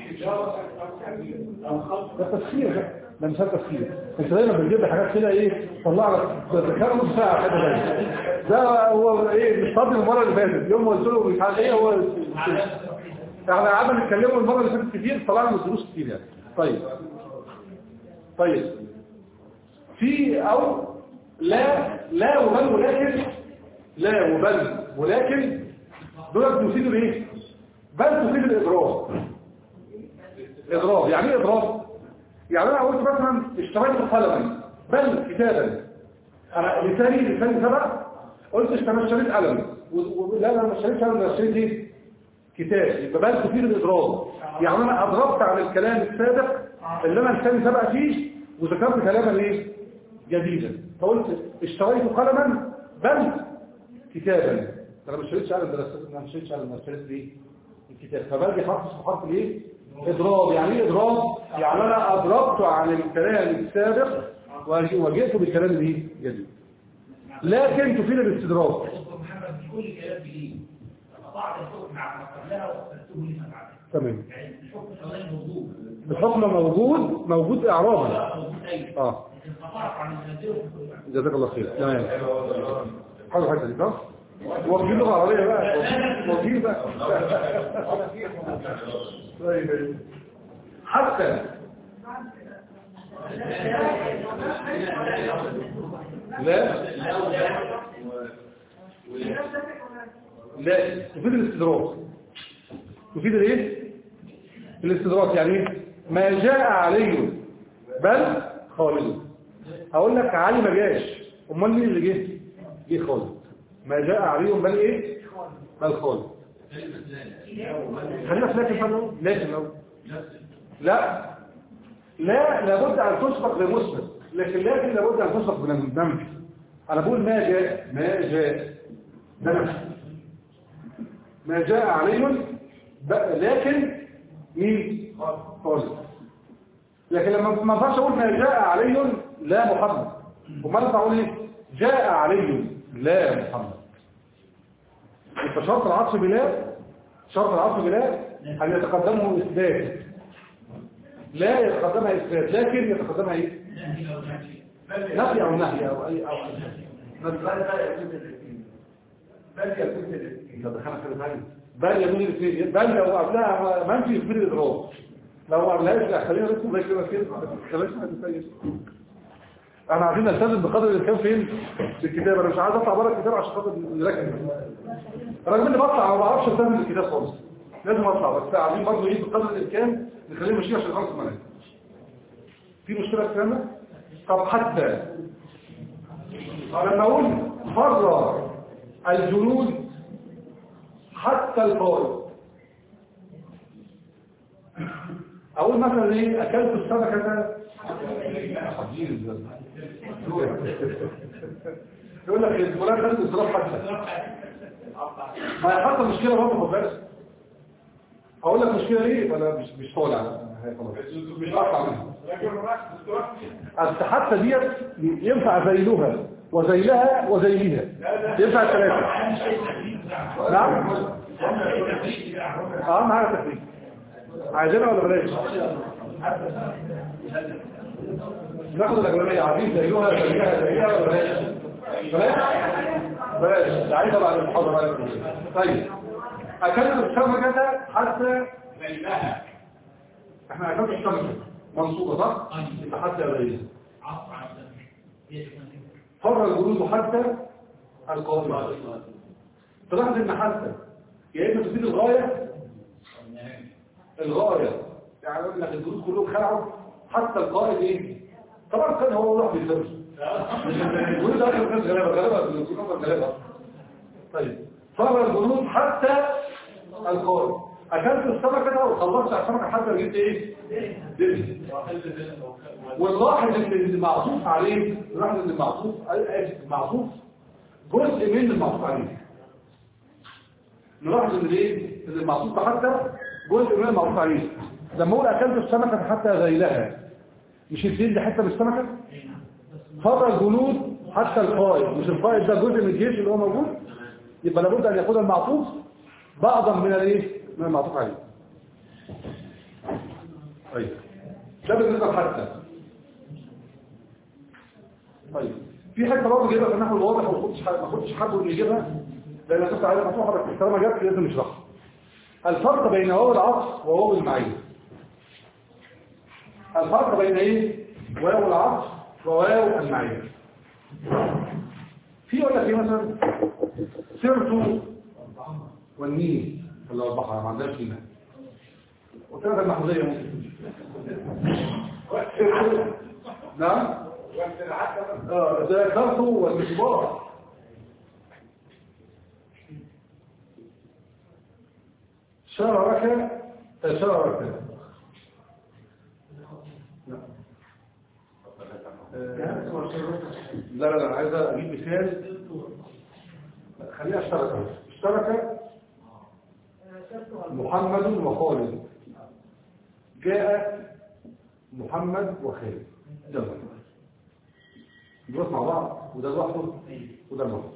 ده تسخير ده ده مثال تسخير انت دايما بتجيب لي حاجات كده ايه طلع لك تذكر نص ساعه كده دايما ده هو ايه مش فاضي المره اللي فاتت يوم ما قلت له مش عارف ايه هو احنا قعدنا نتكلموا المره اللي فاتت كتير طلعنا من دروس كتير يعني طيب طيب في او لا لا وبل ولكن لا وبل ولكن دول تفيدوا ايه بل تفيد الاضراب اضراب يعني ايه اضراب يعني انا قلت مثلا اشتريت قلما بل كتابا انا لساني لساني سبق قلت اشتريت قلم لا لا ما اشتريتش قلم انا اشتريت ايه كتاب يبقى بل تفيد الاضراب يعني انا اضربت على الكلام السابق اللي انا لساني سبق فيه وذكرت كلاما ايه جديدا فقلت اشتريت قلما بل كتابا انا ما اشتريتش قلم ده انا ما اشتريتش قلم انا اشتريت ايه الكتاب فبل دي حرف اسمه حرف الايه اضراب يعني ايه اضراب يعني انا اضربت عن الكلام السابق وج- وجئت بكلام ايه جديد لكن تفيد الاستدراك دكتور محمد مش كل كلام جديد قطعت الحكم مع ما قبلها واثبته لما بعدها تمام يعني الحكم الاولاني موجود الحكم موجود موجود اعرابا لا موجود ايوه اه لكن قطعت عن المنزل في كل واحد جزاك الله خير تمام حلو الحته دي صح واخدين لغه عربيه بقى واخدين بقى طيب طيب. حتى لا لا تفيد الاستدراك تفيد الايه الاستدراك يعني ايه ما جاء علي بل خالد اقول لك علي ما جاش امال مين اللي جه جه خالد ما جاء علي بل ايه بل خالد خلينا في لكن فنو لكن لو لا لا لابد ان تسبق بمثبت لكن لكن لابد ان تسبق بنمشي انا بقول ما جاء ما جاء ده نفسه ما جاء علي ب- لكن مين خالد لكن لما ما ينفعش اقول ما جاء علي لا محمد وما ينفع اقول ايه جاء علي لا محمد يبقى شرط العطف بلا شرط العطف بلا ان يتقدمه اثبات لا يتقدمها اثبات لكن يتقدمها ايه نفي او نهي او اي او بل يكون الاثنين بل لو قبلها منفي يفيد الاضراب لو ما قبلهاش لا خلينا نكتب زي كده كده خلاص ما تنساش احنا عايزين نلتزم بقدر الامكان فين في الكتاب انا مش عايز اطلع بره الكتاب عشان خاطر نركز رغم اني بطلع ما بعرفش التزم بالكتاب خالص لازم اطلع بس عايزين برضه ايه بقدر الامكان نخليه ماشي عشان خلاص المنهج في مشكله في الكلام ده طب حتى لما اقول فر الجنود حتى القائد اقول مثلا ايه اكلت السمكه يقول لك الفلان خد اضراب حتى ما هي حتى مشكله برضه خد بالك اقول لك مشكله ايه ولا مش مش طالع هي خلاص مش هطلع منها اصل حتى ديت ينفع ذيلها وذيلها وذيلها ينفع الثلاثه نعم اه معايا تحريك عايزينها ولا بلاش ناخد الاجنبيه عايزين زيها زيها زيها ولا بلاش بلاش بلاش عايزه بعد المحاضره بقى طيب اكلت السمكه ده حتى زيها احنا اكلت السمكه منصوبه صح يبقى حتى غيرها عفوا عن ذلك فر الجلود حتى القاضي تلاحظ ان حتى يا اما تفيد الغايه الغايه يعني اقول لك الجلود كلهم خلعوا حتى القائد ايه طبعا كان هو راح بيفرش الجلود ده كان غلابه غلابه الجلود غلابه طيب فر الجلود حتى القائد اكلت السمكه ده وخلصت على السمكه حتى جبت ايه دبس واللاحظ ان المعطوف عليه نلاحظ ان المعطوف آسف، المعطوف جزء من المعطوف عليه نلاحظ ان ايه ان المعطوف ده حتى جزء من المعطوف عليه لما اقول اكلت السمكه حتى غيلها مش الدين دي حته من السمكه فر الجنود حتى القائد مش القائد ده جزء من الجيش اللي هو موجود يبقى لابد ان يكون المعطوف بعضا من الايه من المعطوف عليه طيب ده بالنسبه لحتى طيب في حته برضه جايبها في النحو الواضح وما كنتش ما كنتش حابب اني اجيبها لان أنا كنت عايز مفتوحه بس طالما جت لازم نشرحها الفرق بين واو العطف وواو المعيه الفرق بين ايه واو العطف وواو المعيه في يقول لك ايه مثلا سرت والنيل اللي هو البحر ما عندناش فينا وثلاثة المحمودية ممكن نعم اه ده كرته والمصباح شارك تشارك لا لا لا عايز اجيب مثال خليها اشترك اشترك محمد وخالد جاء محمد وخالد يلا دول مع بعض وده لوحده وده لوحده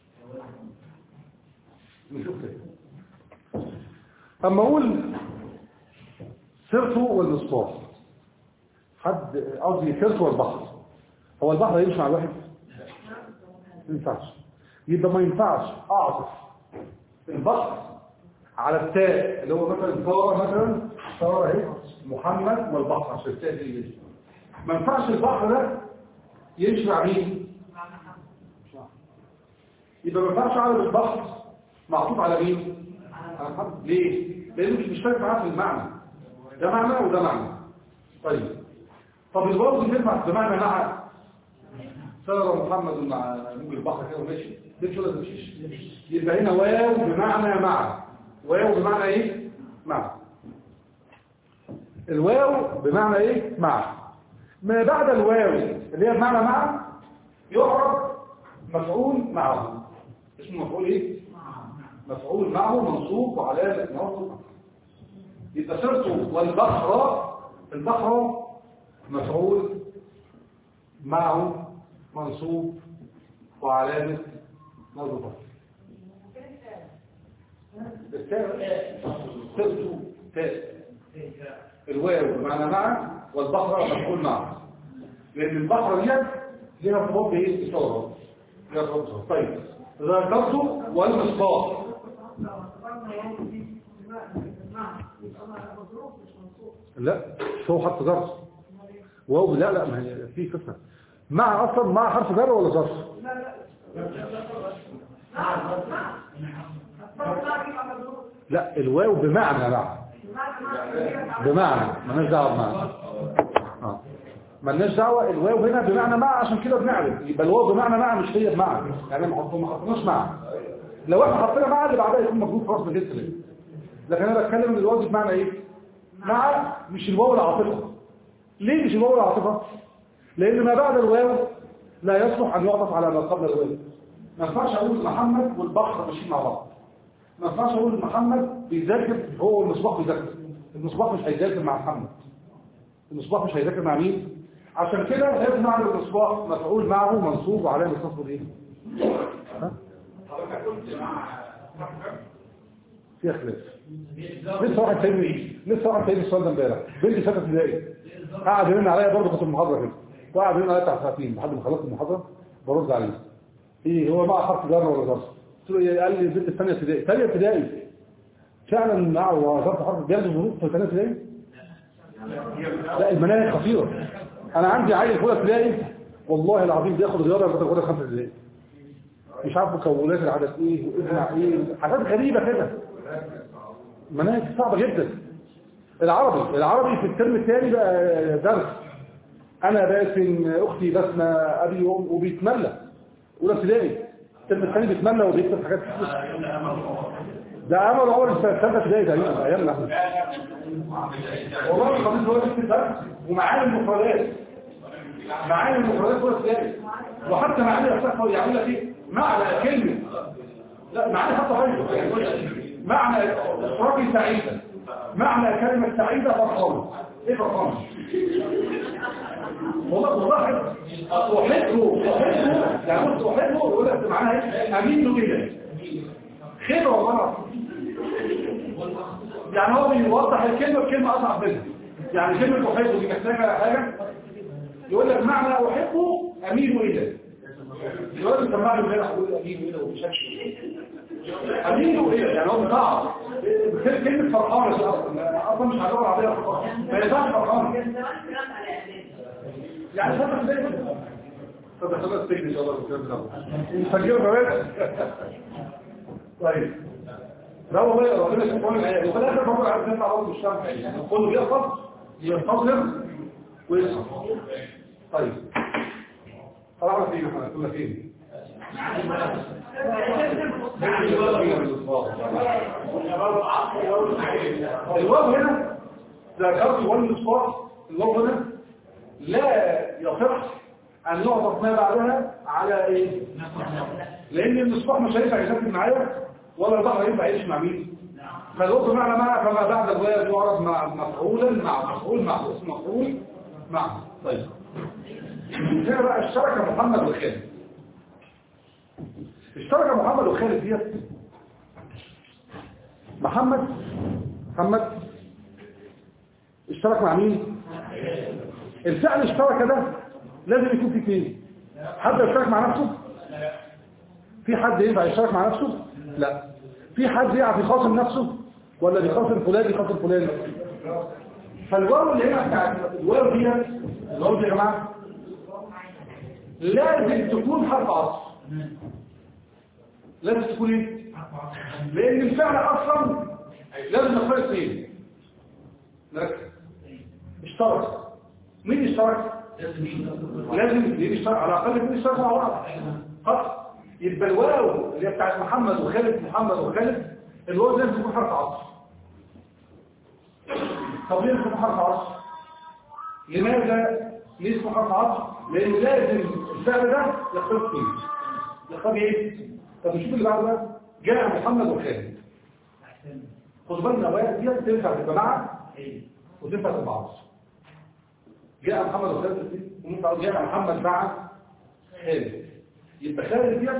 نشوف كده اما اقول سرته والمصباح حد قصدي سرته والبحر هو البحر يمشي مع الواحد ما ينفعش يبقى ما ينفعش اعطف البحر على التاء اللي هو مثلا صار مثلا صار اهي محمد والبحر عشان التاء دي يجي. ما ينفعش البحر ده يمشي مع مين يبقى ما ينفعش على البحر معطوف على مين على محمد ليه لانه مش مشترك معاه في المعنى ده معنى وده معنى طيب طب الواو دي تنفع بمعنى مع سير محمد مع موج البحر كده وماشي تمشي ولا تمشيش يبقى هنا واو بمعنى مع واو بمعنى ايه مع الواو بمعنى ايه مع ما بعد الواو اللي هي بمعنى مع يعرف مفعول معه اسمه مفعول ايه مفعول معه منصوب وعلامه نصبه يبقى سرته والبحر البحر مفعول معه منصوب وعلامة نصبه التاء سرته تاء الواو بمعنى مع والبحر مفعول معه لأن البحر دي ليها ارتباط بايه اتصال ليها ارتباط باتصال. طيب ذكرته والمصباح لا مش هو حرف جر واو لا لا ما هي في قصه مع اصلا مع حرف جر ولا ظرف لا الواو بمعنى مع بمعنى مالناش دعوه بمعنى اه مالناش دعوه الواو هنا بمعنى مع عشان كده بنعرف يبقى الواو بمعنى مع مش هي بمعنى يعني ما حط- ما حطيناش مع لو احنا حطينا مع اللي بعدها يكون مفروض خلاص بجد لكن انا بتكلم ان الواو دي بمعنى ايه مع مش الواو العاطفه ليه مش الواو العاطفه لان ما بعد الواو لا يصلح ان يعطف على ما قبل الواو ما ينفعش اقول محمد والبحر ماشيين مع بعض ما ينفعش اقول محمد بيذاكر هو والمصباح بيذاكر المصباح مش هيذاكر مع محمد المصباح مش هيذاكر مع مين عشان كده لازم نعمل المصباح مفعول معه منصوب وعلامه نصبه ايه ها حضرتك قلت مع فيها خلاف لسه واحد تاني لسه واحد تاني السؤال ده امبارح بنتي سته ابتدائي قعد يرن عليا برضه كنت في المحاضره كده وقعد يرن عليا بتاع ساعتين لحد ما خلصت المحاضره برد عليه ايه هو مع حرف جر ولا ظرف قلت له إيه؟ قال لي البنت الثانيه ابتدائي ثانيه ابتدائي فعلا مع ظرف حرف بياخدوا ظروف في ثانيه ابتدائي لا المناهج خطيره انا عندي عيل في اولى ابتدائي والله العظيم بياخد رياضه لغايه اولى خمسه ابتدائي مش عارف مكونات العدد ايه واجمع ايه حاجات غريبه كده مناهج صعبة جدا العربي العربي في الترم الثاني بقى درس انا باسم اختي بسمة ابي وام وبيتملى اولى ابتدائي الترم الثاني بيتملى وبيكتب حاجات كتير ده امل عمر الثالثه ابتدائي تقريبا ايامنا احنا والله القضيه هو بيكتب درس ومعاني المفردات معاني المفردات اولى ابتدائي وحتى معاني الصحه يعمل لك ايه معنى كلمه لا معنى حتى غيره معنى اشراكي سعيدة معنى كلمة سعيدة فرحان ايه فرحان والله والله احبه احبه يعني بص احبه يقول لك معناها ايه امين له كده خير والله يعني هو بيوضح الكلمة بكلمة اصعب منها يعني كلمة احبه دي محتاجة حاجة يقول لك معنى احبه امين اليه يقول لك سمعني امبارح يقول امين اليه وبشكل امين اليه يعني هو صعب كلمة فرحانة دي اصلا اصلا مش هدور عليها فرحانة ما ينفعش فرحانة كان زمان كلام على اعلان يعني فتح زي كده فتح خلاص تجري ان شاء الله الكلام ده نسجله كمان طيب لا والله ربنا سبحانه وتعالى وفي الاخر برضه عايز نطلع برضه مش فاهم يعني كله بيحفظ ينتظر ويصحى طيب طلعنا فين احنا كنا فين الواو هنا ذكرت والمصباح الواو هنا لا يصح أن يعطف ما بعدها على إيه؟ لأن المصباح مش هينفع يسكن معايا ولا البحر ينفع يعيش مع مين؟ فالوقت معنى مع فما بعد الواو يعرف مع مفعولا مع مفعول مع اسم مفعول مع طيب هنا بقى اشترك محمد وخالد اشترك محمد وخالد ديت محمد محمد اشترك مع مين الفعل اشترك ده لازم يكون في اثنين حد يشترك مع نفسه في حد ينفع يشترك مع نفسه لا في حد يعرف يخاصم نفسه ولا بيخاصم فلان يخاصم فلان فالواو اللي هنا بتاعت الواو دي الواو دي يا جماعه لازم تكون حرف عطف لازم تكون ايه لان الفعل اصلا لازم نختار اثنين نركز اشترك مين اشترك لازم اثنين اشترك على الاقل اثنين اشتركوا مع بعض خلاص يبقى الواو اللي هي بتاعت محمد وخالد محمد وخالد الواو لازم تكون حرف عطف طب ليه اسمه حرف عطف لماذا ليه اسمه حرف عطف لان لازم الفعل ده يختار اثنين يختار ايه طب نشوف اللي بعده ده جاء محمد وخالد خد بالنا الروايات دي تنفع تبقى مع وتنفع تبقى بعض جاء محمد وخالد وممكن جاء محمد مع خالد يبقى خالد دي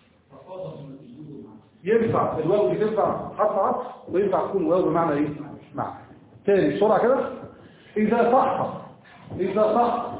ينفع الواو دي تنفع حرف عطف وينفع تكون واو بمعنى ايه مع تاني بسرعه كده اذا صح اذا صح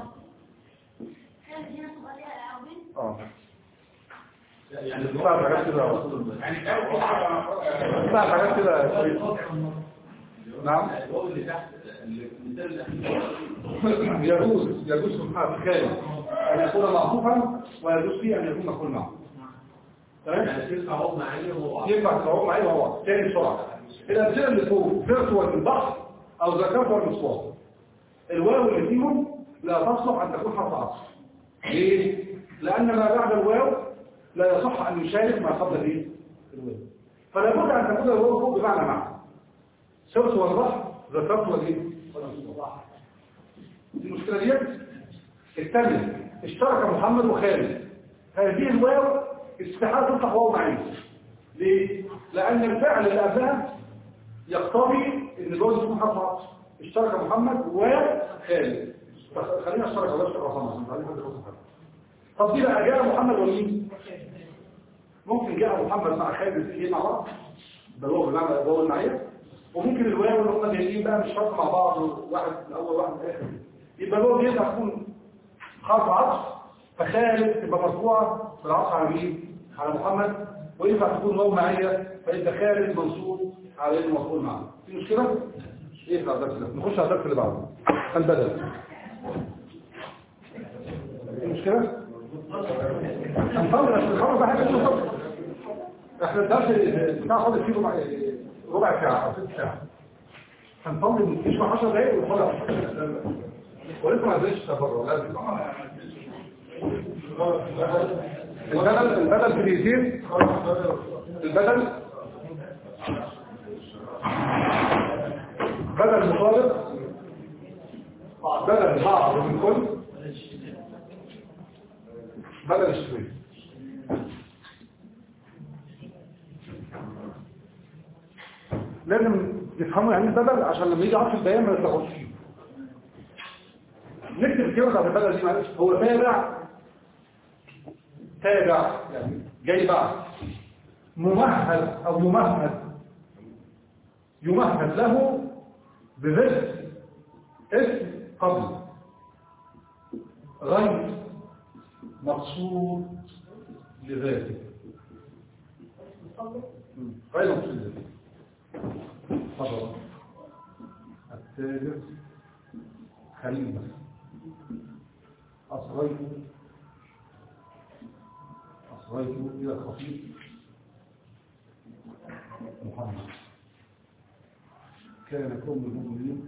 اه يعني بعض حاجات كده يعني كانوا كده بعض حاجات كده كويسة. نعم الواو اللي تحت المثال الاخير يجوز يجوز في الحال خالد ان يكون معطوفا ويجوز فيه ان يكون مفعول معه تمام يعني تنفع عضو معين هو ينفع تصور معايا وهو تاني بسرعه الامثله اللي فوق فيرتوال البحر او ذكرت والمصوار الواو اللي فيهم لا تصلح ان تكون حرف عطف ليه لان ما بعد الواو لا يصح ان يشارك ما قبل الايه الواو فلا بد ان تكون الواو فوق بمعنى معنى سرت والبحر ذكرت والايه والمصوار دي المشكله ديت الثانيه اشترك محمد وخالد هذه الواو استحاله تفتح واو معين ليه؟ لأن الفعل اللي قبلها يقتضي إن الواو تكون حرف عطف اشترك محمد وخالد فخ- خلينا اشترك ولا اشترك محمد خلينا حد يخص حد طب دي بقى جاء محمد ومين؟ ممكن جاء محمد مع خالد الاثنين مع بعض ده هو بمعنى الواو المعية وممكن الواو اللي هم جايين بقى مش شرط مع بعض واحد من الاول واحد من الاخر يبقى الواو دي ينفع تكون حرف عطف فخالد تبقى مرفوعه بالعطف على مين؟ على محمد وينفع تكون واو معية فيبقى خالد منصوب على انه مفعول معه في مشكلة؟ ايه على الدرس ده؟ نخش على الدرس اللي بعده البدل في مشكلة؟ هنطلع عشان نخلص بقى حاجة نخلص. احنا الدرس بتاع فاضل فيه ربع ربع ساعة او ست ساعة هنطلع نشرح 10 دقايق ونخلص ولسه ما عندناش تفرغ لازم البدل البدل في اليسير البدل بدل مطابق بدل بعض من كل بدل الشوي لازم يفهموا يعني البدل عشان لما يجي عطف البيان ما يتلخبطش فيه نكتب الكلمه بتاعت البدل دي معلش هو تابع تابع يعني جاي بعد ممهد او يمهد يمهد له بذكر اسم قبل غير مقصود لذاته غير مقصود لذاته فضل التاجر خليل مثلا أصغيت أصغيت إلى الخطيب محمد كان كون المؤمنين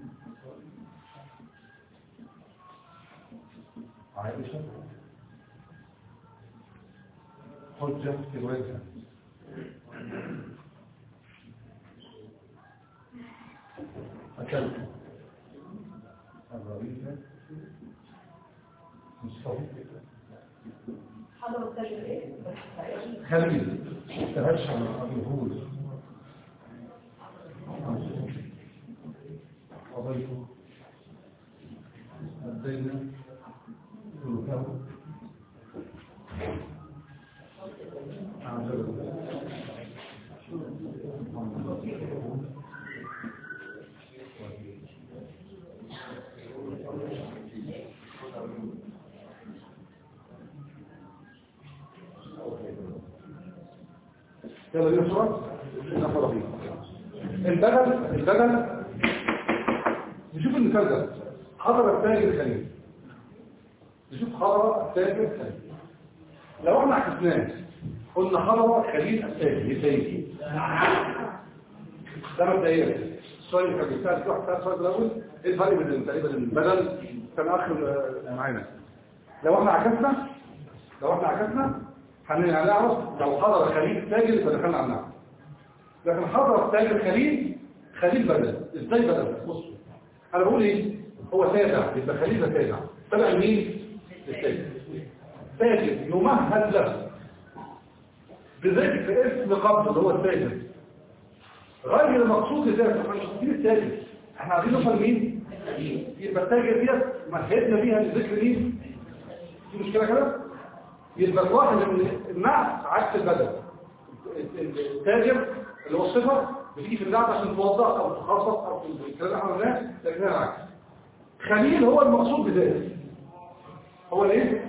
عائشة حجة في روايتها أكلت الرغيفة مصطفى حضر التاجر ايه؟ خليل تهشم الهول قضيت أدينا ثلثه يلا بينا بسرعه ناخد فيه البدل البدل نشوف المثال ده حضر التاجر الخليل نشوف حضر التاجر الخليل لو احنا عكسناه قلنا حضر خليل التاجر يسير ده مبدئيا السؤال اللي كان بيسال في واحد سال السؤال الاول ايه الفرق بين تقريبا البدل كان اخر آه، معانا لو احنا عكسنا لو احنا عكسنا هنعرف لو حضر خليل تاجر يبقى دخلنا على النعم لكن حضر تاجر خليل خليل بدل ازاي بدل بصوا انا بقول ايه هو تابع يبقى خليل ده تابع تابع مين للتاجر تاجر يمهد له بذلك اسم قبض اللي هو التاجر غير المقصود ذلك احنا مش قاصدين التاجر احنا عايزين نوصل مين يبقى التاجر ديت مهدنا بيها لذكر مين في مشكله كده يبقى الواحد ان النعت عكس البدل التاجر اللي هو الصفه بتيجي في النعت عشان توضح او تخصص او في الكلام اللي احنا قلناه لكنها العكس خليل هو المقصود بذلك هو الايه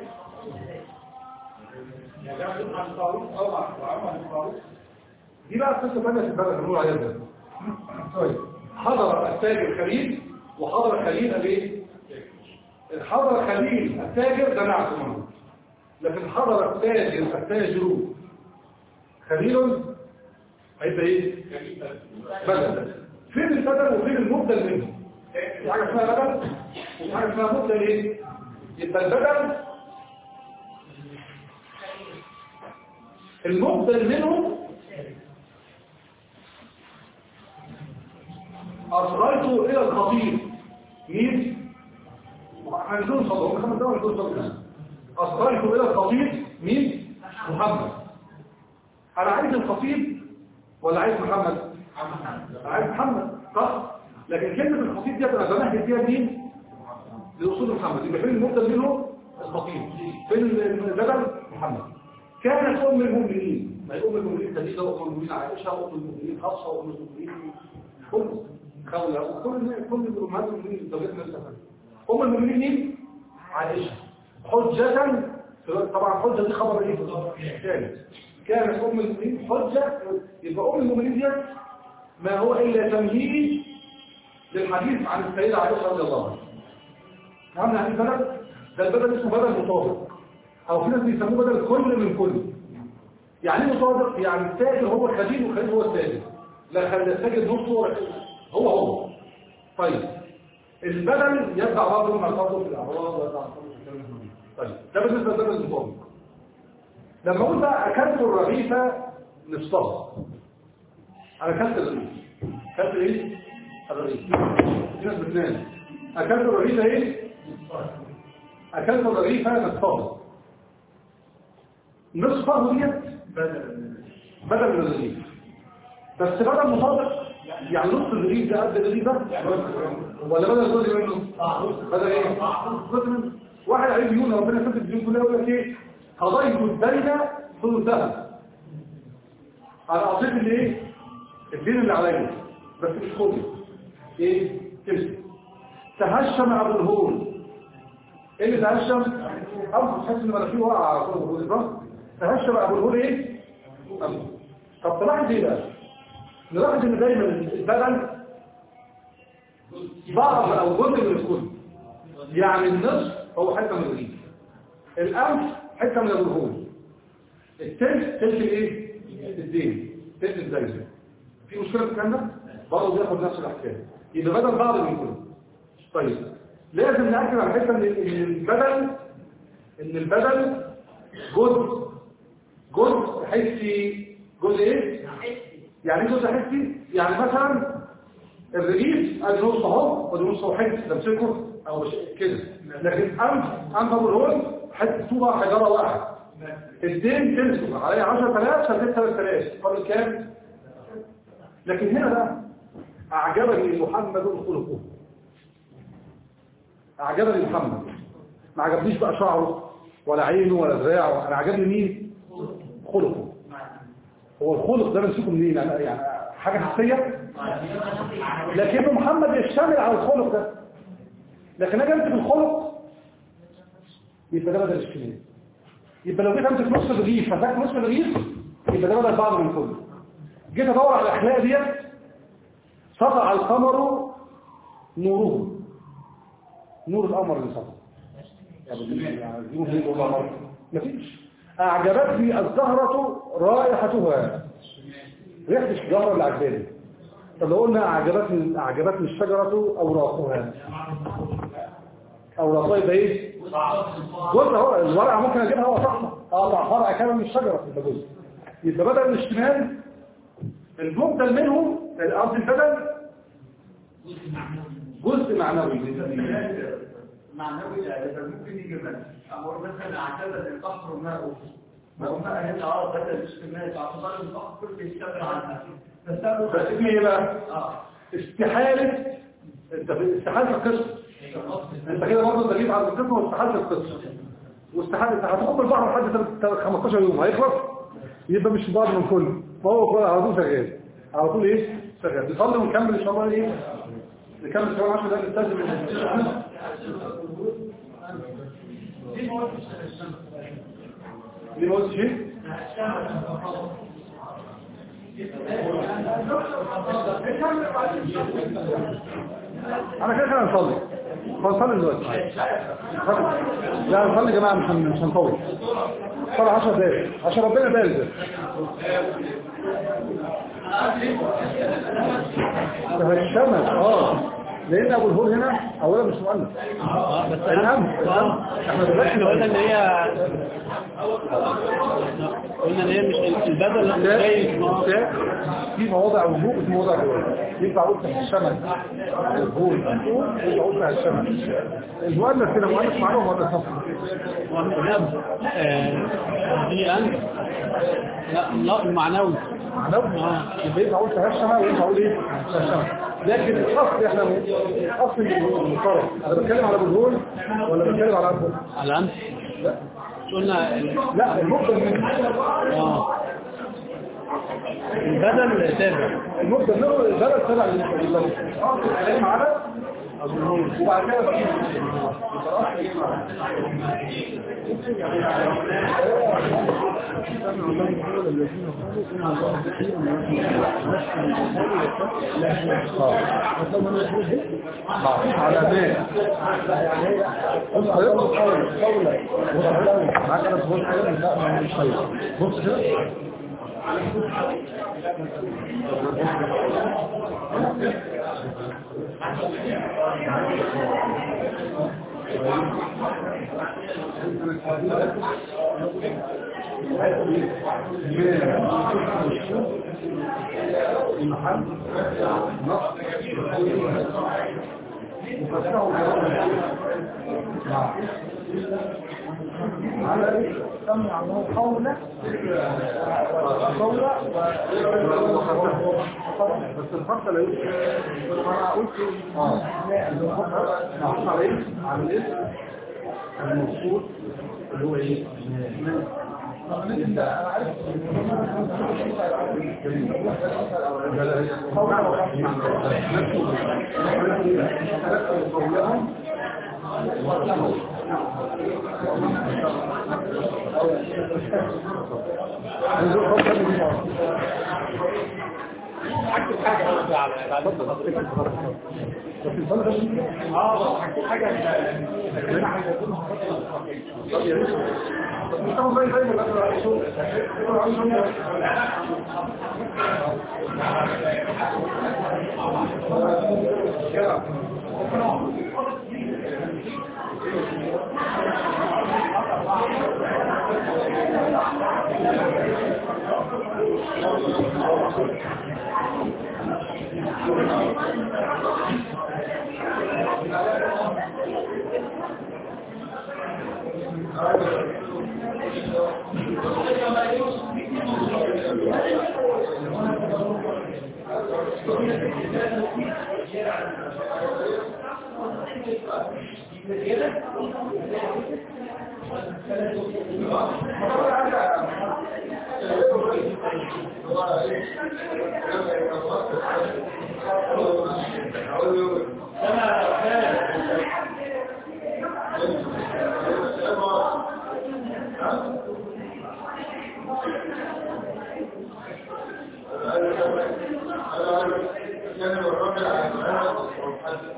يعني ده عشان عن الطاروس او عن عن الطاروس دي بقى قصه ثانيه في البلد بنقول عليها ده طيب حضر التاجر خليل وحضر خليل الايه حضر خليل التاجر ده نعت منه لكن حضر التاجر التاجر خليل هيبقى ايه بدل فين البدل وفين المبدل منه في حاجه اسمها بدل وفي حاجه اسمها مبدل ايه يبقى البدل المبدل منه أصغيته إلى الخطيب مين؟ هنزول صدر خمس دول هنزول صدر أصغيته إلى الخطيب مين؟ محمد أنا عايز الخطيب ولا عايز محمد؟ أنا عايز محمد صح؟ لكن كلمة الخطيب دي أنا بمهد فيها مين؟ لأصول محمد يبقى فين المبدل منه؟ الخطيب فين البدل؟ محمد كانت أم المؤمنين ما هي أم المؤمنين خديجة وأم المؤمنين عائشة وأم المؤمنين حفصة وأم المؤمنين كل خولة وكل كل الأمهات المؤمنين زوجتنا السفر أم المؤمنين مين؟ عائشة حجة طبعا حجة دي خبر ايه؟ ثالث كانت أم المؤمنين حجة يبقى أم المؤمنين دي ما هو إلا تمهيد للحديث عن السيدة عائشة رضي الله عنها فهمنا هذه البلد؟ ده البلد اسمه بدل مطابق أو في ناس بيسموه بدل كل من كل يعني ايه مطابق؟ يعني التاجر هو الخليل والخليل هو التاجر لا خلي التاجر نصه هو هو طيب البدل يتبع بعضه مع بعضه في الأعراض ويتبع بعضه في الكلام المهم. طيب ده بالنسبة للبدل المطابق لما أقول بقى أكلت الرغيفة نصفها أنا أكلت الرغيف أكلت إيه؟ الرغيف في ناس بتنام أكلت الرغيفة إيه؟ أكلت الرغيفة نصفها نصفه ديت بدل من الرغيف بس بدل مطابق يعني نص الرغيف ده قد الرغيف ده ولا بدل جزء منه بدل ايه جزء منه واحد عليه ديون ربنا يثبت الديون كلها يقول لك ايه قضيت الدين ثلثها انا قضيت الايه الدين اللي عليا بس مش خدي ايه تمسك تهشم ابو الهول ايه اللي تهشم ابو تحس ان مناخيره وقع على طول ابو الهول تهشم ابو الهول ايه أبو. طب تلاحظ ايه بقى نلاحظ ان دايما البدن بعض او جزء من الكل يعني النصف هو حته من الرغيف الانف حته من الرهول التلت تلت الايه الدين تلت الزيزة في مشكله في الكلام ده برضه بياخد نفس الاحكام يبقى بدل بعض من كل طيب لازم ناكد على حته ان إن البدل ان البدل جزء جزء حسي جزء ايه يعني ايه جزء حسي يعني مثلا الرغيف ادي نص اهو ودي نص اهو حته تمسكه او شيء كده لكن انف انف ابو الهول حته طوبه حجره واحده الدين تمسك عليه 10000 سددت 3000 فاضل كام لكن هنا بقى اعجبني محمد خلقه اعجبني محمد ما عجبنيش بقى شعره ولا عينه ولا ذراعه انا عجبني مين خلقه هو الخلق ده بنسيبه منين يعني يعني حاجه حسيه لكنه محمد يشتمل على الخلق ده لكن اجي امسك الخلق يبقى ده بدل الاشكاليه يبقى لو جيت امسك نص الرغيف فتاك نص الرغيف يبقى ده بدل بعض من كله جيت ادور على الاخلاق ديت سطع القمر نوره نور القمر اللي سطع عايزينه فين القمر مفيش اعجبتني الزهرة رائحتها ريحة الشجرة اللي عجباني طب لو قلنا اعجبتني اعجبتني الشجرة اوراقها اوراقها يبقى ايه جزء هو الورقة ممكن اجيبها وصحها اقطع فرع كامل من الشجرة يبقى جزء يبقى بدل الاشتمال المبدل منهم الارض البدل جزء معنوي معنوي لا ممكن يجي مثلا أمر مثلا اعتبر البحر ماءه ما ماء هنا اه بدل الاجتماع باعتبار البحر كله يشتغل عنها بس اسمه ايه بقى اه استحالة انت في استحالة القسم انت كده برضه تجيب على القسم واستحالة القسم واستحالة انت هتاخد البحر لحد تل- 15 يوم هيخلص يبقى مش بعض من كله فهو على طول شغال على طول ايه شغال نصلي ونكمل ان شاء الله ايه نكمل كمان 10 دقايق نستاذن ليه ما قلتش ايه؟ انا كده كده هنصلي هنصلي دلوقتي لا هنصلي يا جماعه مش هن- مش هنطول صلي 10 دقايق عشان ربنا يبارك تهشمت اه لان ابو الهول هنا اولا مش مؤلف اه بس الأهم الأهم احنا دلوقتي احنا قلنا ان هي قلنا ان هي مش البدل مش جاي التاء في مواضع وجوب وفي مواضع جواب ينفع اقول تحت الشمل الهول ينفع اقول تحت الشمل المؤلف كده مؤلف معناه ومؤلف نصر دي ان لا لا معنوي معناه يبقى ينفع اقول تحت الشمل وينفع اقول ايه تحت الشمل لكن الاصل احنا الاصل المقرر انا بتكلم على ابو الهول ولا بتكلم على ابو على امس لا مش قلنا ال- لا المقدم منه اه البدل تابع المقدم منه البلد تبع للمقدم الكلام على ابو الهول وبعد كده بقى على مين بص حضرتك قولة قولة معاك انا بقول حاجة لا مش طيب بص كده على سمع له قولة قولة بس الخط لا يمكن انا قلت اه الخط على ايه على الاسم الموصول اللي هو ايه انت انا عارف Thank you. الثاني والرابع على المعارض والحد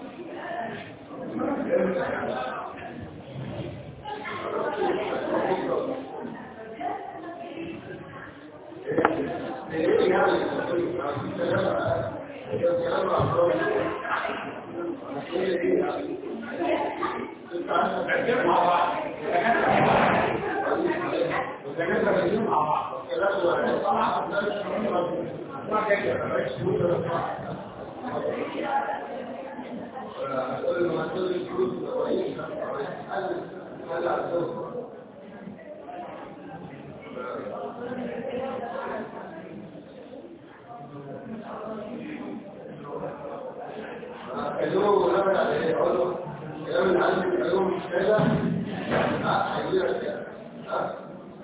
اليوم نبدأ عليه أقوله اليوم اللي عندك اليوم مش كده ها هيجيلك كده ها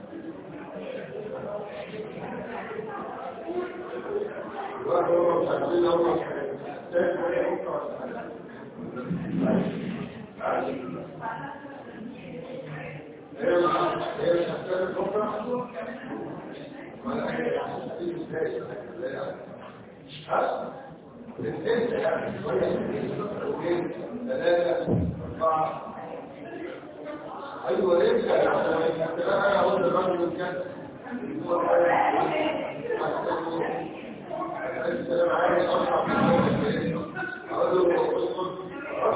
الواحد هو مش عارفين هو هي مش هتكلم بكره ولا هي هتكلم ازاي ها ايوه ليه انا اقول للراجل كده السلام عليكم اقول له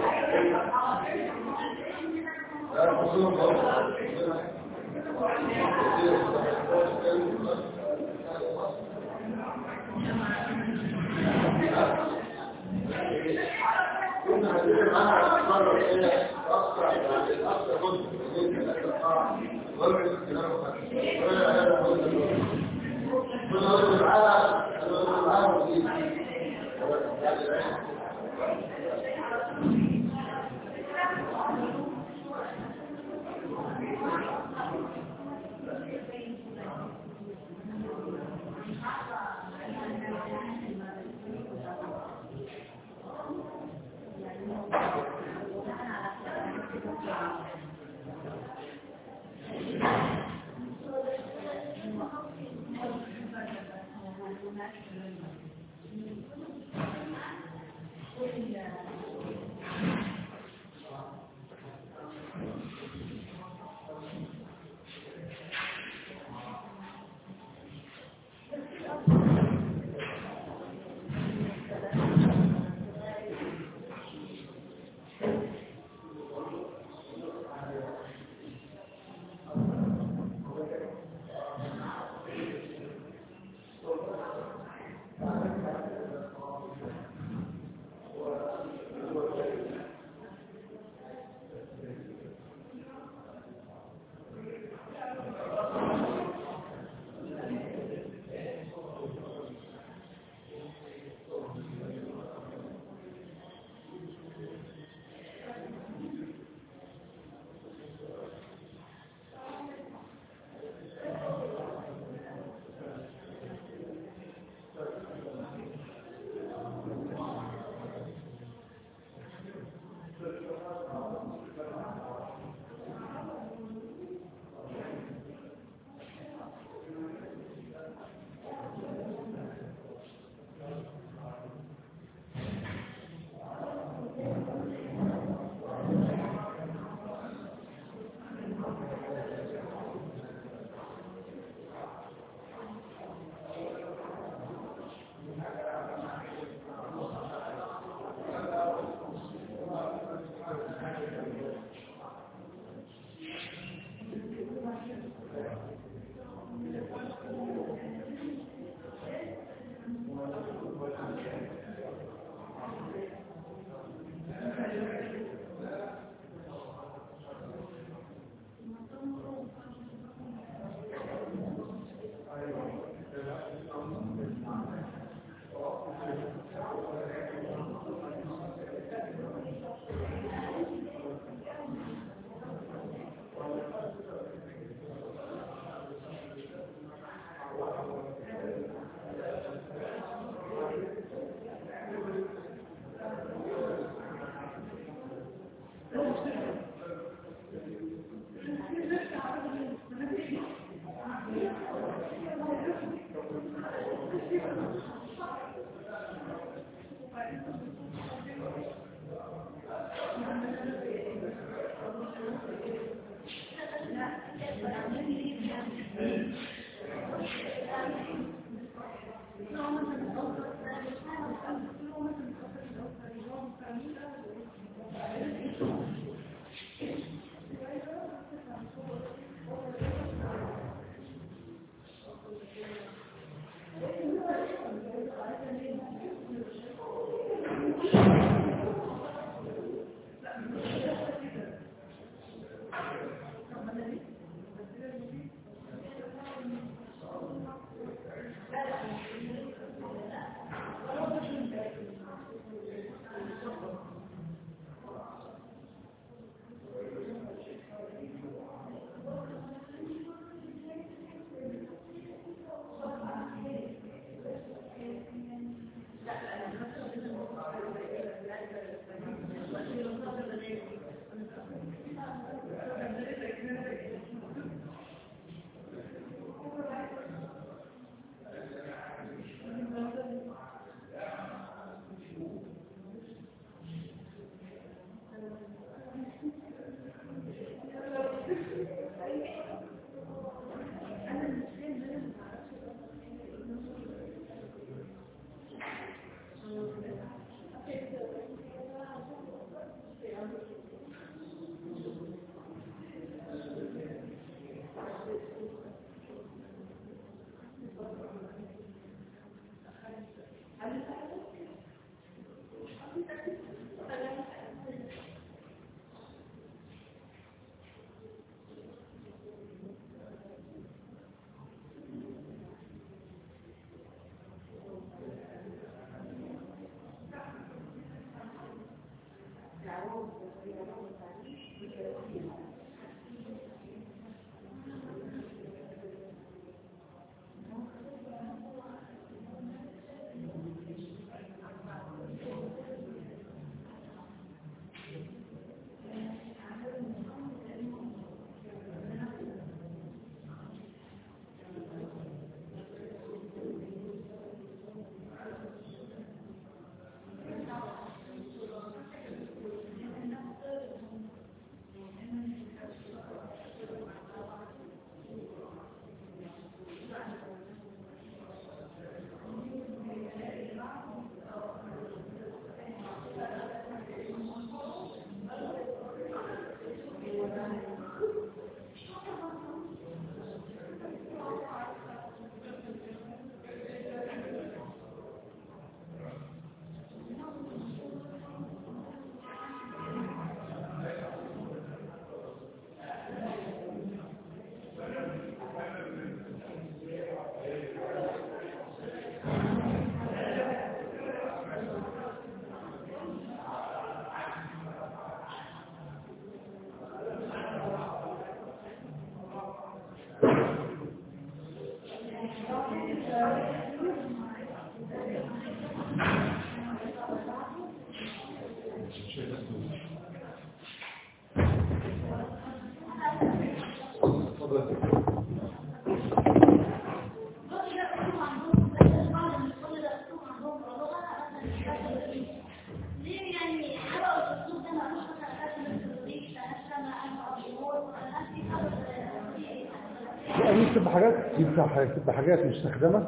دي بتبقى حاجات دي بتبقى حاجات- بتبقى حاجات مستخدمة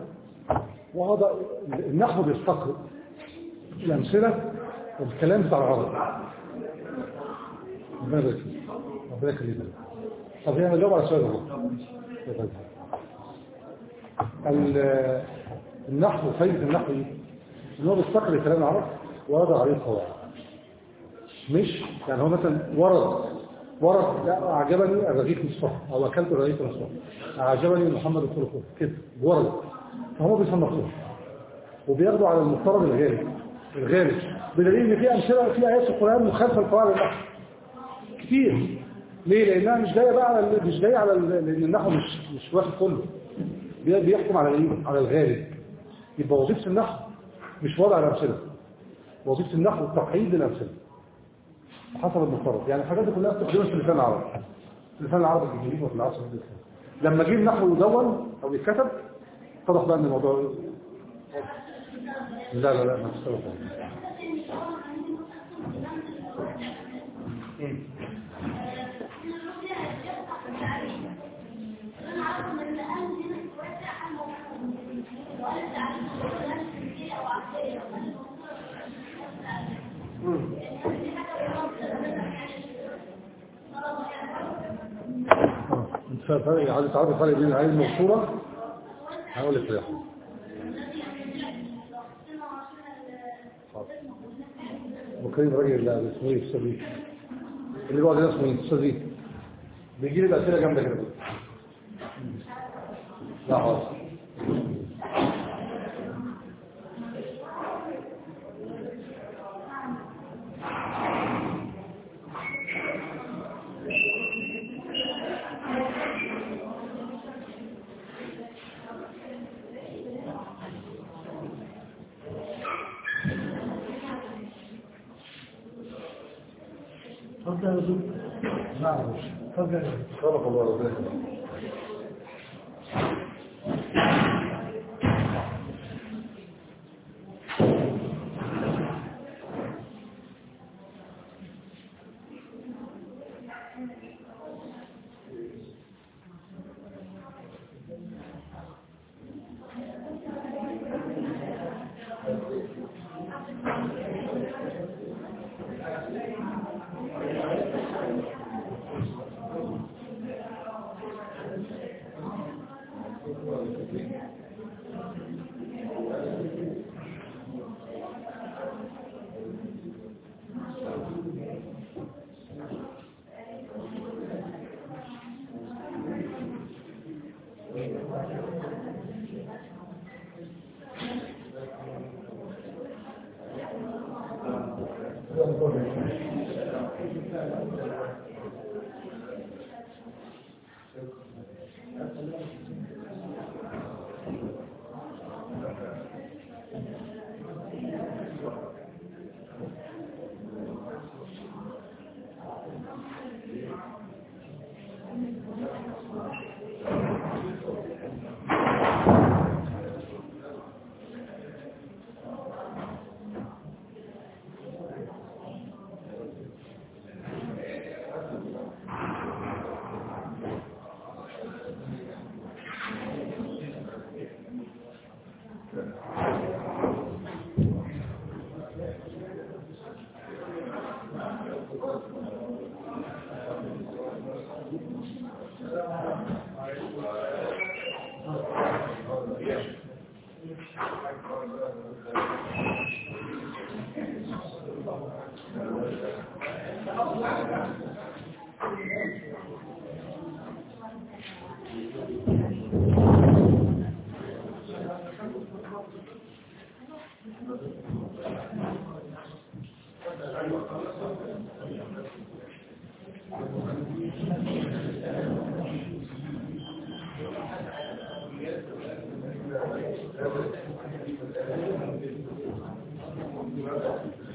وهذا النحو بيستقرب الأمثلة والكلام بتاع العرب ربنا يبارك فيك ربنا يخليك طب هي نجاوب على سؤال الله ال- النحو فايدة النحو ايه؟ ان هو بيستقرب كلام العرب ويضع عليه قواعد مش يعني هو مثلا ورد ورد لا أعجبني الرغيف مصطفى أو أكلت الرغيف مصطفى أعجبني محمد الخلق كده ورد فهم بيصنفوه وبياخدوا على المفترض الغالب الغالب بدليل ان في امثله في ايات في القران مخالفه لقواعد النحو كتير ليه لانها مش جايه بقى على ال- مش جايه على ال- لان النحو مش مش واخد كله بي- بيحكم على الايه على الغالب يبقى وظيفه النحو مش وضع الامثله وظيفه النحو التقعيد للامثله حسب المفترض يعني الحاجات دي كلها بتستخدمها في اللسان العربي في اللسان العربي الجديد وفي العصر الحديث لما جه النحو يدون او يتكتب اتضح بقى ان الموضوع لا لا لا ما تستوعب انت فاهم فرق عايز تعرف الفرق بين العين الموصوله هقول لك يا اخي وكريم راجل لا اسمه ايه استاذ ايه اللي بيقعد هنا اسمه ايه استاذ ايه بيجي لي باسئله جامده كده لا خالص نعم صدق الله ربنا يخليك. Thank you.